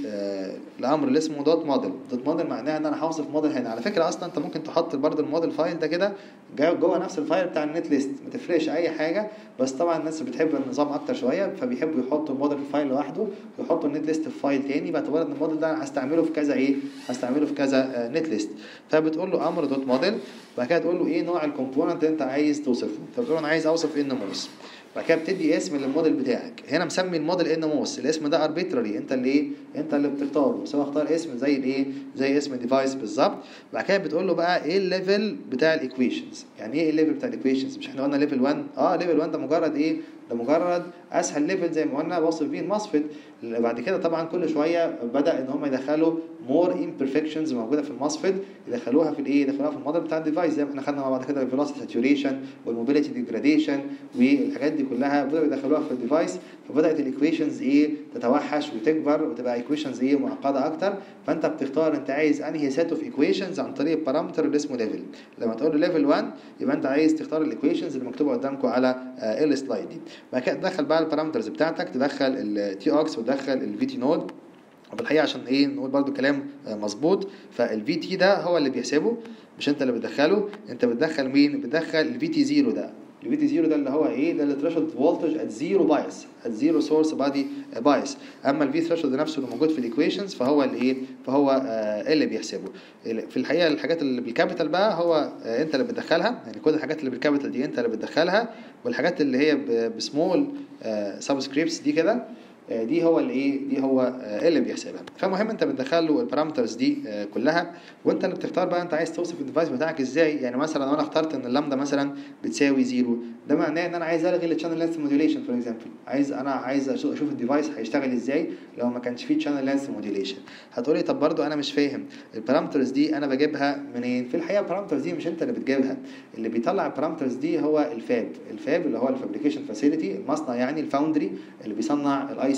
Speaker 1: بالامر اللي اسمه دوت موديل دوت موديل معناها ان انا هوصف موديل هنا على فكره اصلا انت ممكن تحط برضه الموديل فايل ده كده جوه نفس الفايل بتاع النت ليست ما تفرقش اي حاجه بس طبعا الناس بتحب النظام اكتر شويه فبيحبوا يحطوا الموديل في فايل لوحده ويحطوا النت ليست في فايل تاني باعتبار ان الموديل ده انا هستعمله في كذا ايه هستعمله في كذا نت ليست فبتقول له امر دوت موديل بعد كده تقول له ايه نوع الكومبوننت اللي انت عايز توصفه فبتقول له انا عايز اوصف ان موس بعد كده بتدي اسم للموديل بتاعك هنا مسمي الموديل ان موس الاسم ده اربيترالي انت اللي ايه انت اللي بتختاره سواء اختار اسم زي الايه زي اسم الديفايس بالظبط بعد كده بتقول له بقى ايه الليفل بتاع الايكويشنز يعني ايه الليفل بتاع الايكويشنز مش احنا قلنا ليفل 1 اه ليفل 1 ده مجرد ايه ده مجرد اسهل ليفل زي ما قلنا بوصف بيه المصفت بعد كده طبعا كل شويه بدا ان هم يدخلوا مور imperfections موجوده في المصفت يدخلوها في الايه يدخلوها في الموديل بتاع الديفايس زي ما احنا خدنا مع بعض كده الفيلوسيتي ساتوريشن والموبيليتي ديجراديشن والحاجات دي كلها بداوا يدخلوها في الديفايس فبدات الايكويشنز ايه تتوحش وتكبر وتبقى ايكويشنز ايه معقده اكتر فانت بتختار انت عايز انهي سيت اوف ايكويشنز عن طريق البارامتر اللي اسمه ليفل لما تقول له ليفل 1 يبقى انت عايز تختار الايكويشنز اللي مكتوبه قدامكم على السلايد دي بعد كده تدخل بقى البارامترز بتاعتك تدخل التي اوكس وتدخل الفي تي نود وفي الحقيقه عشان ايه نقول برضو كلام مظبوط فالفي تي ده هو اللي بيحسبه مش انت اللي بتدخله انت بتدخل مين بتدخل الفي تي زيرو ده الفي تي زيرو ده اللي هو ايه ده الثريشولد فولتج ات زيرو بايس ات زيرو سورس بادي بايس اما الفي ثريشولد نفسه اللي موجود في الايكويشنز فهو اللي ايه فهو آه اللي بيحسبه في الحقيقه الحاجات اللي بالكابيتال بقى هو آه انت اللي بتدخلها يعني كل الحاجات اللي بالكابيتال دي انت اللي بتدخلها والحاجات اللي هي بسمول آه سبسكريبتس دي كده دي هو اللي ايه دي هو اللي بيحسبها فمهم انت بتدخل له البارامترز دي كلها وانت اللي بتختار بقى انت عايز توصف الديفايس بتاعك ازاي يعني مثلا لو انا اخترت ان اللامدا مثلا بتساوي زيرو ده معناه ان انا عايز الغي الشانل لينث موديوليشن فور اكزامبل عايز انا عايز اشوف الديفايس هيشتغل ازاي لو ما كانش فيه شانل لينث موديوليشن هتقولي طب برضو انا مش فاهم البارامترز دي انا بجيبها منين في الحقيقه البارامترز دي مش انت اللي بتجيبها اللي بيطلع البارامترز دي هو الفاب الفاب اللي هو الفابريكيشن فاسيلتي المصنع يعني الفاوندري اللي بيصنع الاي سيز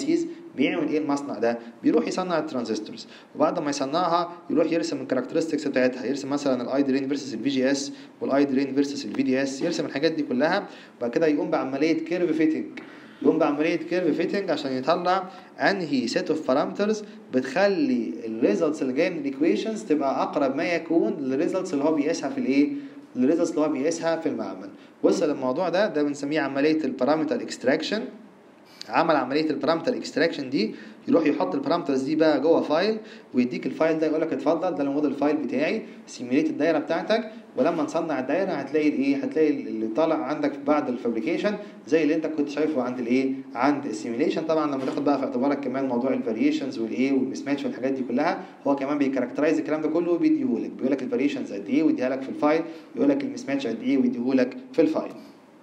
Speaker 1: بيعمل ايه المصنع ده بيروح يصنع الترانزستورز وبعد ما يصنعها يروح يرسم الكاركترستكس بتاعتها يرسم مثلا الاي درين فيرسس الفي جي اس والاي درين فيرسس الفي دي اس يرسم الحاجات دي كلها وبعد كده يقوم بعمليه كيرف فيتنج يقوم بعمليه كيرف فيتنج عشان يطلع انهي سيت اوف بارامترز بتخلي الريزلتس اللي جايه من الايكويشنز تبقى اقرب ما يكون للريزلتس اللي هو بيقيسها في الايه الريزلتس اللي هو بيقيسها في المعمل وصل الموضوع ده ده بنسميه عمليه البارامتر اكستراكشن عمل عمليه البارامتر اكستراكشن دي يروح يحط البارامترز دي بقى جوه فايل ويديك الفايل ده يقول لك اتفضل ده الموديل فايل بتاعي سيميليت الدايره بتاعتك ولما نصنع الدايره هتلاقي الايه هتلاقي اللي طالع عندك بعد الفابريكيشن زي اللي انت كنت شايفه عند الايه عند السيميليشن طبعا لما تاخد بقى في اعتبارك كمان موضوع الفاريشنز والايه والمسماتش والحاجات دي كلها هو كمان بيكاركترايز الكلام ده كله وبيديهولك بيقول لك الفاريشنز قد ايه ويديها لك في الفايل ويقول لك المسماتش قد ايه ويديهولك في الفايل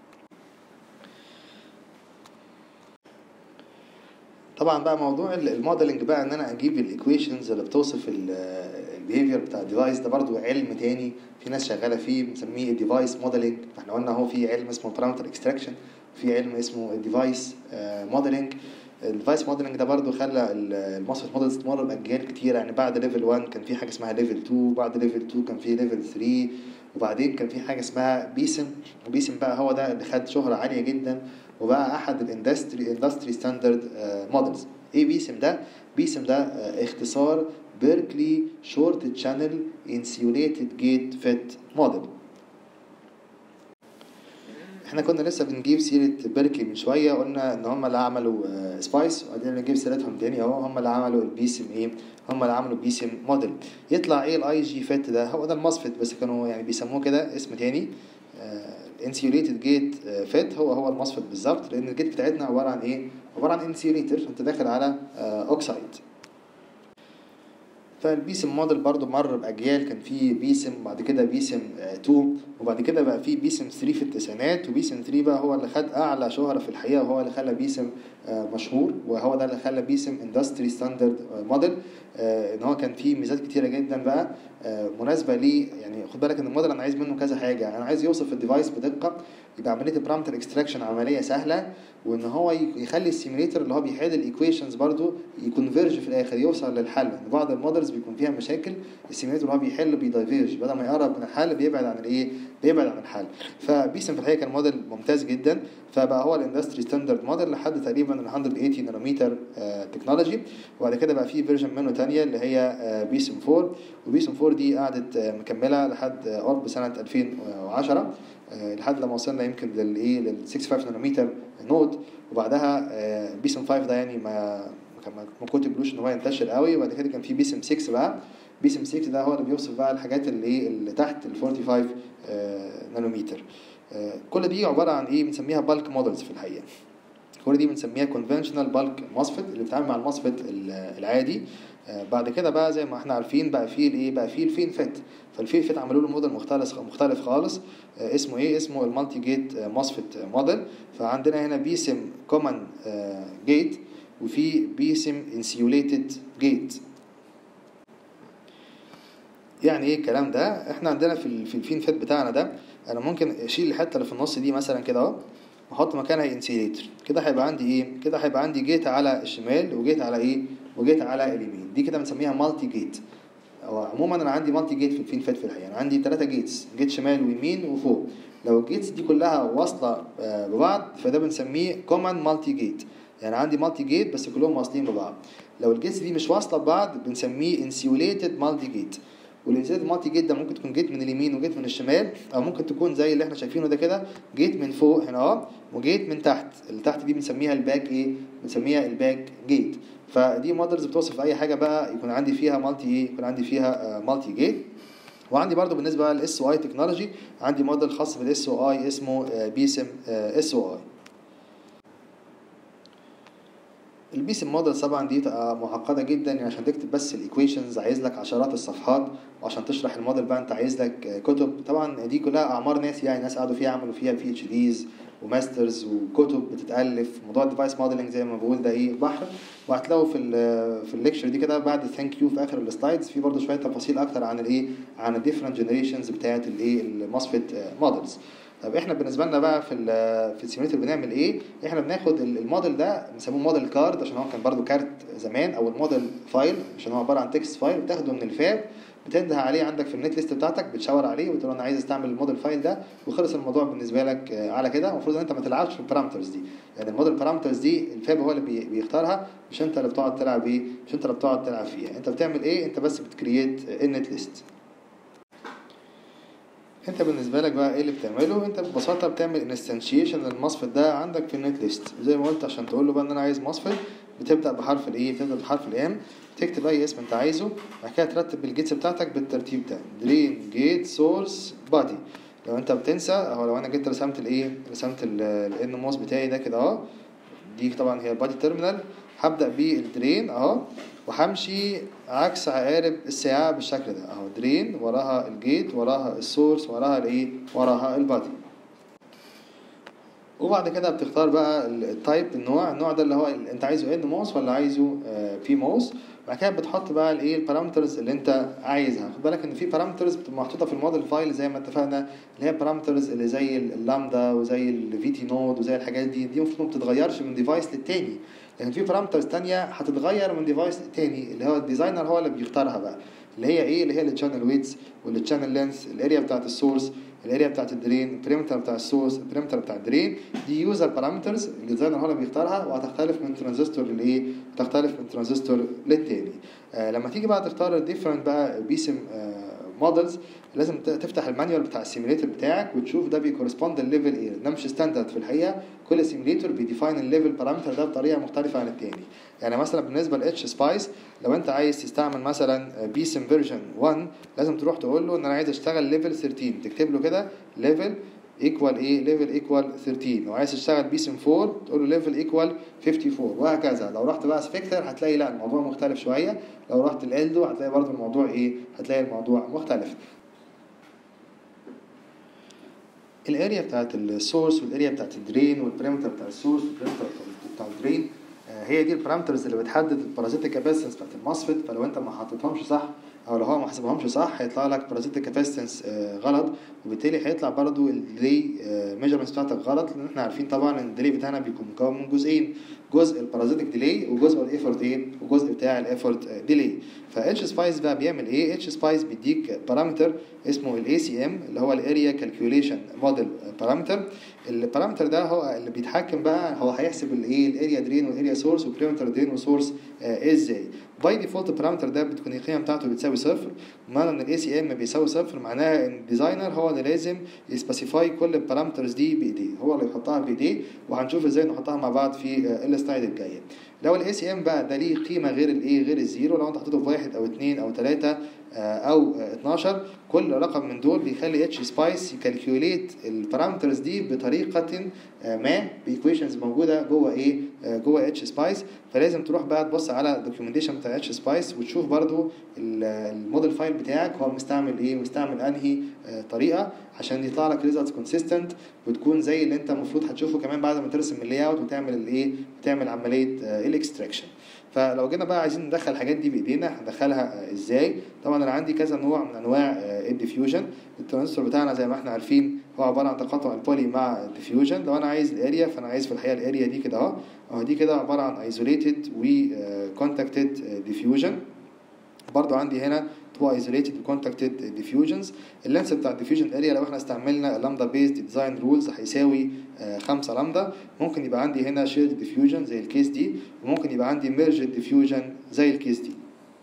Speaker 1: طبعا بقى موضوع الموديلنج بقى ان انا اجيب الايكويشنز اللي بتوصف البيهيفير بتاع الديفايس ده برضو علم تاني في ناس شغاله فيه بنسميه الديفايس موديلنج احنا قلنا اهو في علم اسمه بارامتر اكستراكشن في علم اسمه الديفايس موديلنج الديفايس موديلنج ده برضو خلى المصفت موديلز تمر باجيال كتيره يعني بعد ليفل 1 كان في حاجه اسمها ليفل 2 بعد ليفل 2 كان في ليفل 3 وبعدين كان في حاجه اسمها بيسم وبيسم بقى هو ده اللي خد شهره عاليه جدا وبقى احد الاندستري اندستري ستاندرد مودلز ايه بيسم ده بيسم ده uh, اختصار بيركلي شورت تشانل انسيوليتد جيت فيت موديل احنا كنا لسه بنجيب سيرة بيركلي من شوية قلنا ان هم اللي عملوا سبايس وبعدين نجيب سيرتهم تاني اهو هم اللي عملوا البيسم ايه هم اللي عملوا بيسم موديل يطلع ايه الاي جي فيت ده هو ده المصفت بس كانوا يعني بيسموه كده اسم تاني انسيوليتد جيت فيت هو هو المصفت بالظبط لان الجيت بتاعتنا عباره عن ايه عباره عن انسيوليتر انت داخل على اوكسايد فالبيسم موديل برضو مر باجيال كان في بيسم بعد كده بيسم 2 وبعد كده بقى في بيسم 3 في التسعينات وبيسم 3 بقى هو اللي خد اعلى شهره في الحقيقه وهو اللي خلى بيسم مشهور وهو ده اللي خلى بيسم اندستري ستاندرد موديل ان هو كان فيه ميزات كتيره جدا بقى مناسبه ليه يعني خد بالك ان الموديل انا عايز منه كذا حاجه انا عايز يوصف الديفايس بدقه يبقى عمليه البارامتر اكستراكشن عمليه سهله وان هو يخلي السيميليتر اللي هو بيحل الايكويشنز برضو يكونفيرج في الاخر يوصل للحل ان بعض المودلز بيكون فيها مشاكل السيميليتر اللي هو بيحل بيدايفيرج بدل ما يقرب من الحل بيبعد عن الايه بيبعد عن الحل فبيسم في الحقيقه كان موديل ممتاز جدا فبقى هو الاندستري ستاندرد موديل لحد تقريبا ال 180 نانومتر تكنولوجي وبعد كده بقى في فيرجن منه ثانيه اللي هي بيسم 4 وبيسم 4 دي قعدت مكمله لحد قرب سنه 2010 لحد لما وصلنا يمكن للايه لل 65 نانومتر نود وبعدها بيسم 5 ده يعني ما ما كنتبلوش ان هو ينتشر قوي وبعد كده كان في بيسم 6 بقى بيسم 6 ده هو اللي بيوصف بقى الحاجات اللي ايه اللي تحت ال 45 نانومتر كل دي عباره عن ايه بنسميها بالك مودلز في الحقيقه كل دي بنسميها كونفنشنال بالك مصفت اللي بتتعامل مع المصفت العادي بعد كده بقى زي ما احنا عارفين بقى فيه الايه بقى فيه الفين فيت فالفين فيت عملوا له موديل مختلف مختلف خالص اسمه ايه اسمه المالتي جيت مصفت موديل فعندنا هنا بيسم كومن جيت وفي بيسم انسيوليتد جيت يعني ايه الكلام ده احنا عندنا في في الفين فيت بتاعنا ده انا ممكن اشيل الحته اللي في النص دي مثلا كده اهو واحط مكانها انسيليتر كده هيبقى عندي ايه كده هيبقى عندي جيت على الشمال وجيت على ايه وجيت على اليمين دي كده بنسميها مالتي جيت او عموما انا عندي مالتي جيت في الفين فات في الحقيقه انا عندي ثلاثه جيتس جيت شمال ويمين وفوق لو الجيتس دي كلها واصله ببعض فده بنسميه كومن مالتي جيت يعني عندي مالتي جيت بس كلهم واصلين ببعض لو الجيتس دي مش واصله ببعض بنسميه انسيوليتد مالتي جيت والانسيوليتد مالتي جيت ده ممكن تكون جيت من اليمين وجيت من الشمال او ممكن تكون زي اللي احنا شايفينه ده كده جيت من فوق هنا اهو وجيت من تحت اللي تحت دي بنسميها الباك ايه بنسميها الباك جيت فدي مودلز بتوصف اي حاجه بقى يكون عندي فيها مالتي ايه يكون عندي فيها مالتي جيت وعندي برضو بالنسبه للاس او اي تكنولوجي عندي موديل خاص بالاس او اي اسمه بيسم اس او اي البيسم موديل طبعا دي معقده جدا يعني عشان تكتب بس الايكويشنز عايز لك عشرات الصفحات وعشان تشرح الموديل بقى انت عايز لك كتب طبعا دي كلها اعمار ناس يعني ناس قعدوا فيها عملوا فيها بي اتش ديز وماسترز وكتب بتتالف موضوع الديفايس موديلنج زي ما بقول ده ايه بحر وهتلاقوا في ال في الليكشر دي كده بعد ثانك يو في اخر السلايدز في برضه شويه تفاصيل اكتر عن الايه عن الديفرنت جنريشنز بتاعه الايه المصفت مودلز طب احنا بالنسبه لنا بقى في ال في السيميوليتر بنعمل ايه احنا بناخد ال- الموديل ده بنسموه موديل كارد عشان هو كان برضو كارت زمان او الموديل فايل عشان هو عباره عن تكست فايل بتاخده من الفاب بتنده عليه عندك في النت ليست بتاعتك بتشاور عليه وتقول له انا عايز استعمل الموديل فايل ده وخلص الموضوع بالنسبه لك آه، على كده المفروض ان انت ما تلعبش في البارامترز دي يعني الموديل بارامترز دي الفاب هو اللي بي- بيختارها مش انت اللي بتقعد تلعب ايه مش انت اللي بتقعد تلعب فيها انت بتعمل ايه انت بس بتكريت النت ليست انت بالنسبه لك بقى ايه اللي بتعمله انت ببساطه بتعمل انستنشيشن للمصفت ده عندك في النت ليست زي ما قلت عشان تقول له بقى ان انا عايز مصفت بتبدا بحرف الايه بتبدا بحرف الام تكتب اي اسم انت عايزه بعد كده ترتب الجيتس بتاعتك بالترتيب ده درين جيت سورس بادي لو انت بتنسى او لو انا جيت رسمت الايه رسمت الان موس بتاعي ده كده اهو دي طبعا هي البادي تيرمينال هبدا بالدرين اهو وهمشي عكس عقارب الساعه بالشكل ده اهو درين وراها الجيت وراها السورس وراها الايه وراها البادي وبعد كده بتختار بقى ال- التايب النوع النوع ده اللي هو ال- انت عايزه ان موس ولا عايزه بي موس بعد كده بتحط بقى الايه البارامترز اللي انت عايزها خد بالك ان في بارامترز بتبقى محطوطه في الموديل فايل زي ما اتفقنا اللي هي بارامترز اللي زي ال- اللامدا وزي الفي تي نود وزي الحاجات دي دي المفروض ما بتتغيرش من ديفايس للتاني لكن في بارامترز تانية هتتغير من ديفايس للتاني اللي هو الديزاينر هو اللي بيختارها بقى اللي هي ايه اللي هي التشانل ويدز والتشانل لينث الاريا بتاعت السورس الاريا بتاعت الدرين البريمتر بتاع السورس البريمتر بتاع الدرين دي يوزر بارامترز الديزاينر هو اللي بيختارها وهتختلف من ترانزستور لايه وتختلف من ترانزستور للتاني آه لما تيجي بقى تختار الديفرنت بقى بيسم مودلز لازم ت- تفتح المانيوال بتاع السيميليتر بتاعك وتشوف ده بيكورسبوند الليفل ايه ده مش ستاندرد في الحقيقه كل سيميليتر بيديفاين الليفل بارامتر ده بطريقه مختلفه عن التاني يعني مثلا بالنسبه لاتش سبايس لو انت عايز تستعمل مثلا بيسم فيرجن 1 لازم تروح تقول له ان انا عايز اشتغل ليفل 13 تكتب له كده ليفل ايكوال ايه ليفل ايكوال 13 لو عايز تشتغل بيسم 4 تقول له ليفل ايكوال 54 وهكذا لو رحت بقى سبيكتر هتلاقي لا الموضوع مختلف شويه لو رحت الالدو هتلاقي برضو الموضوع ايه هتلاقي الموضوع مختلف الاريا بتاعت السورس والاريا بتاعت الدرين والبريمتر بتاع السورس والبريمتر بتاع الدرين آه، هي دي البارامترز اللي بتحدد البارازيتيك كاباسيتنس بتاعت المصفت فلو انت ما حطيتهمش صح او لو هو ما حسبهمش صح هيطلع لك بارازيتيك كاباسيتنس غلط وبالتالي هيطلع برضو الديلي ميجرمنتس بتاعتك غلط لان احنا عارفين طبعا ان الديلي بتاعنا بيكون مكون من جزئين جزء البارازيتيك ديلي وجزء الايفورت ايه وجزء بتاع الايفورت ديلي فاتش سبايس بقى بيعمل ايه اتش سبايس بيديك بارامتر اسمه الاي سي ام اللي هو الاريا كالكوليشن موديل بارامتر البارامتر ده هو اللي بيتحكم بقى هو هيحسب الايه الاريا درين والاريا سورس والبريمتر درين وسورس آه ازاي باي ديفولت البارامتر ده بتكون القيمه بتاعته بتساوي صفر معنى ان الاي سي ام بيساوي صفر معناها ان الديزاينر هو اللي لازم يسبيسيفاي كل البارامترز دي بايديه هو اللي يحطها بايديه وهنشوف ازاي نحطها مع بعض في آه السلايد الجايه لو الاي سي ام بقى ده ليه قيمه غير الايه غير الزيرو لو انت حطيته في واحد او اثنين او ثلاثه او 12 كل رقم من دول بيخلي اتش سبايس يكالكوليت البارامترز دي بطريقه ما بايكويشنز موجوده جوه ايه جوه اتش سبايس فلازم تروح بقى تبص على الدوكيومنتيشن بتاع اتش سبايس وتشوف برضو الموديل فايل بتاعك هو مستعمل ايه مستعمل انهي طريقه عشان يطلع لك ريزلتس كونسيستنت وتكون زي اللي انت المفروض هتشوفه كمان بعد ما ترسم اللاي اوت وتعمل الايه وتعمل عمليه الاكستراكشن فلو جينا بقى عايزين ندخل الحاجات دي بايدينا هندخلها ازاي طبعا انا عندي كذا نوع من انواع الديفيوجن الترانزستور بتاعنا زي ما احنا عارفين هو عباره عن تقاطع البولي مع الديفيوجن لو انا عايز الاريا فانا عايز في الحقيقه الاريا دي كده اهو اهو دي كده عباره عن ايزوليتد وكونتاكتد ديفيوجن برضو عندي هنا تو ايزوليتد وكونتاكتد ديفيوجنز اللينس بتاع الديفيوجن اريا لو احنا استعملنا لامدا بيزد ديزاين رولز هيساوي 5 لامدا ممكن يبقى عندي هنا شيرد ديفيوجن زي الكيس دي وممكن يبقى عندي ميرجد ديفيوجن زي الكيس دي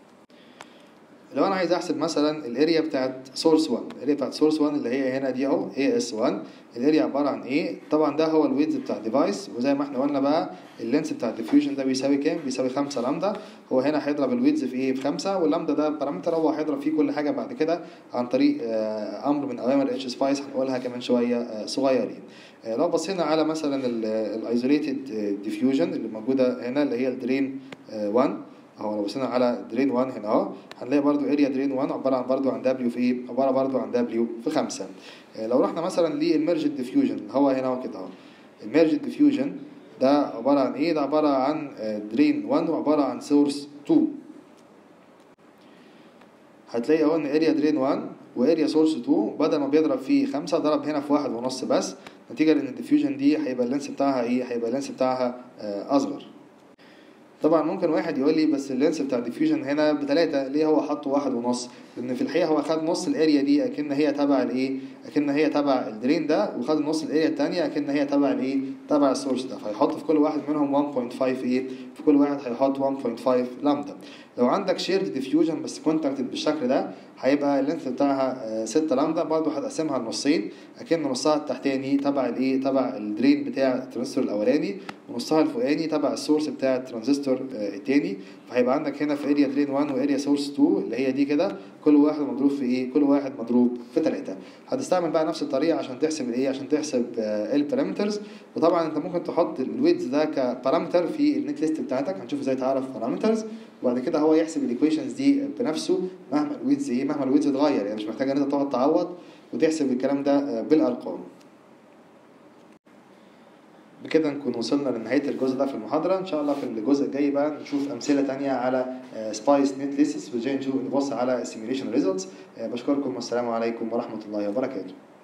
Speaker 1: لو انا عايز احسب مثلا الاريا بتاعت سورس 1 الاريا بتاعت سورس 1 اللي هي هنا دي اهو اي اس 1 الاريا عباره عن ايه طبعا ده هو الويدز بتاع الديفايس وزي ما احنا قلنا بقى اللينس بتاع الديفيوجن ده بيساوي كام بيساوي 5 لامدا هو هنا هيضرب الويدز في ايه في 5 واللامدا ده بارامتر هو هيضرب فيه كل حاجه بعد كده عن طريق آه امر من اوامر اتش سبايس هنقولها كمان شويه آه صغيرين آه لو بصينا على مثلا الايزوليتد ديفيوجن اللي موجوده هنا اللي هي الدرين 1 اهو لو بصينا على درين 1 هنا اهو هنلاقي برضو اريا درين 1 عباره عن برضو عن دبليو في ايه عباره برضو عن دبليو في 5 لو رحنا مثلا للميرجد ديفيوجن هو هنا اهو كده اهو الميرجد ديفيوجن ده عباره عن ايه ده عباره عن درين 1 وعباره عن سورس 2 هتلاقي اهو ان اريا درين 1 واريا سورس 2 بدل ما بيضرب فيه 5 ضرب هنا في واحد ونص بس نتيجة لان الديفيوجن دي هيبقى اللينس بتاعها ايه هيبقى اللينس بتاعها آه، اصغر طبعا ممكن واحد يقول لي بس اللينس بتاع الديفيوجن هنا بتلاتة ليه هو حطه واحد ونص لان في الحقيقه هو خد نص الاريا دي اكن هي تبع الايه اكن هي تبع الدرين ده وخد نص الاريا التانية اكن هي تبع الايه تبع السورس ده فهيحط في كل واحد منهم 1.5 ايه في كل واحد هيحط 1.5 لامدا لو عندك شيرد ديفيوجن بس كونتاكتد بالشكل ده هيبقى اللينث بتاعها 6 لامدا برضه هتقسمها لنصين اكن نصها التحتاني تبع الايه تبع الدرين بتاع الترانزستور الاولاني ونصها الفوقاني تبع السورس بتاع الترانزستور آه، التاني فهيبقى عندك هنا في اريا درين 1 واريا سورس 2 اللي هي دي كده كل واحد مضروب في ايه كل واحد مضروب في 3 هتستعمل بقى نفس الطريقه عشان تحسب الايه عشان تحسب البارامترز وطبعا انت ممكن تحط الويدز ده كبارامتر في النت ليست بتاعتك هنشوف ازاي تعرف بارامترز وبعد كده هو يحسب الايكويشنز دي بنفسه مهما الويدز ايه مهما الويدز اتغير يعني مش محتاج ان انت تقعد تعوض وتحسب الكلام ده آه، بالارقام بكده نكون وصلنا لنهاية الجزء ده في المحاضرة إن شاء الله في الجزء الجاي بقى نشوف أمثلة تانية على سبايس نت ليسس وازاي نشوف نبص على السيميوليشن ريزلتس بشكركم والسلام عليكم ورحمة الله وبركاته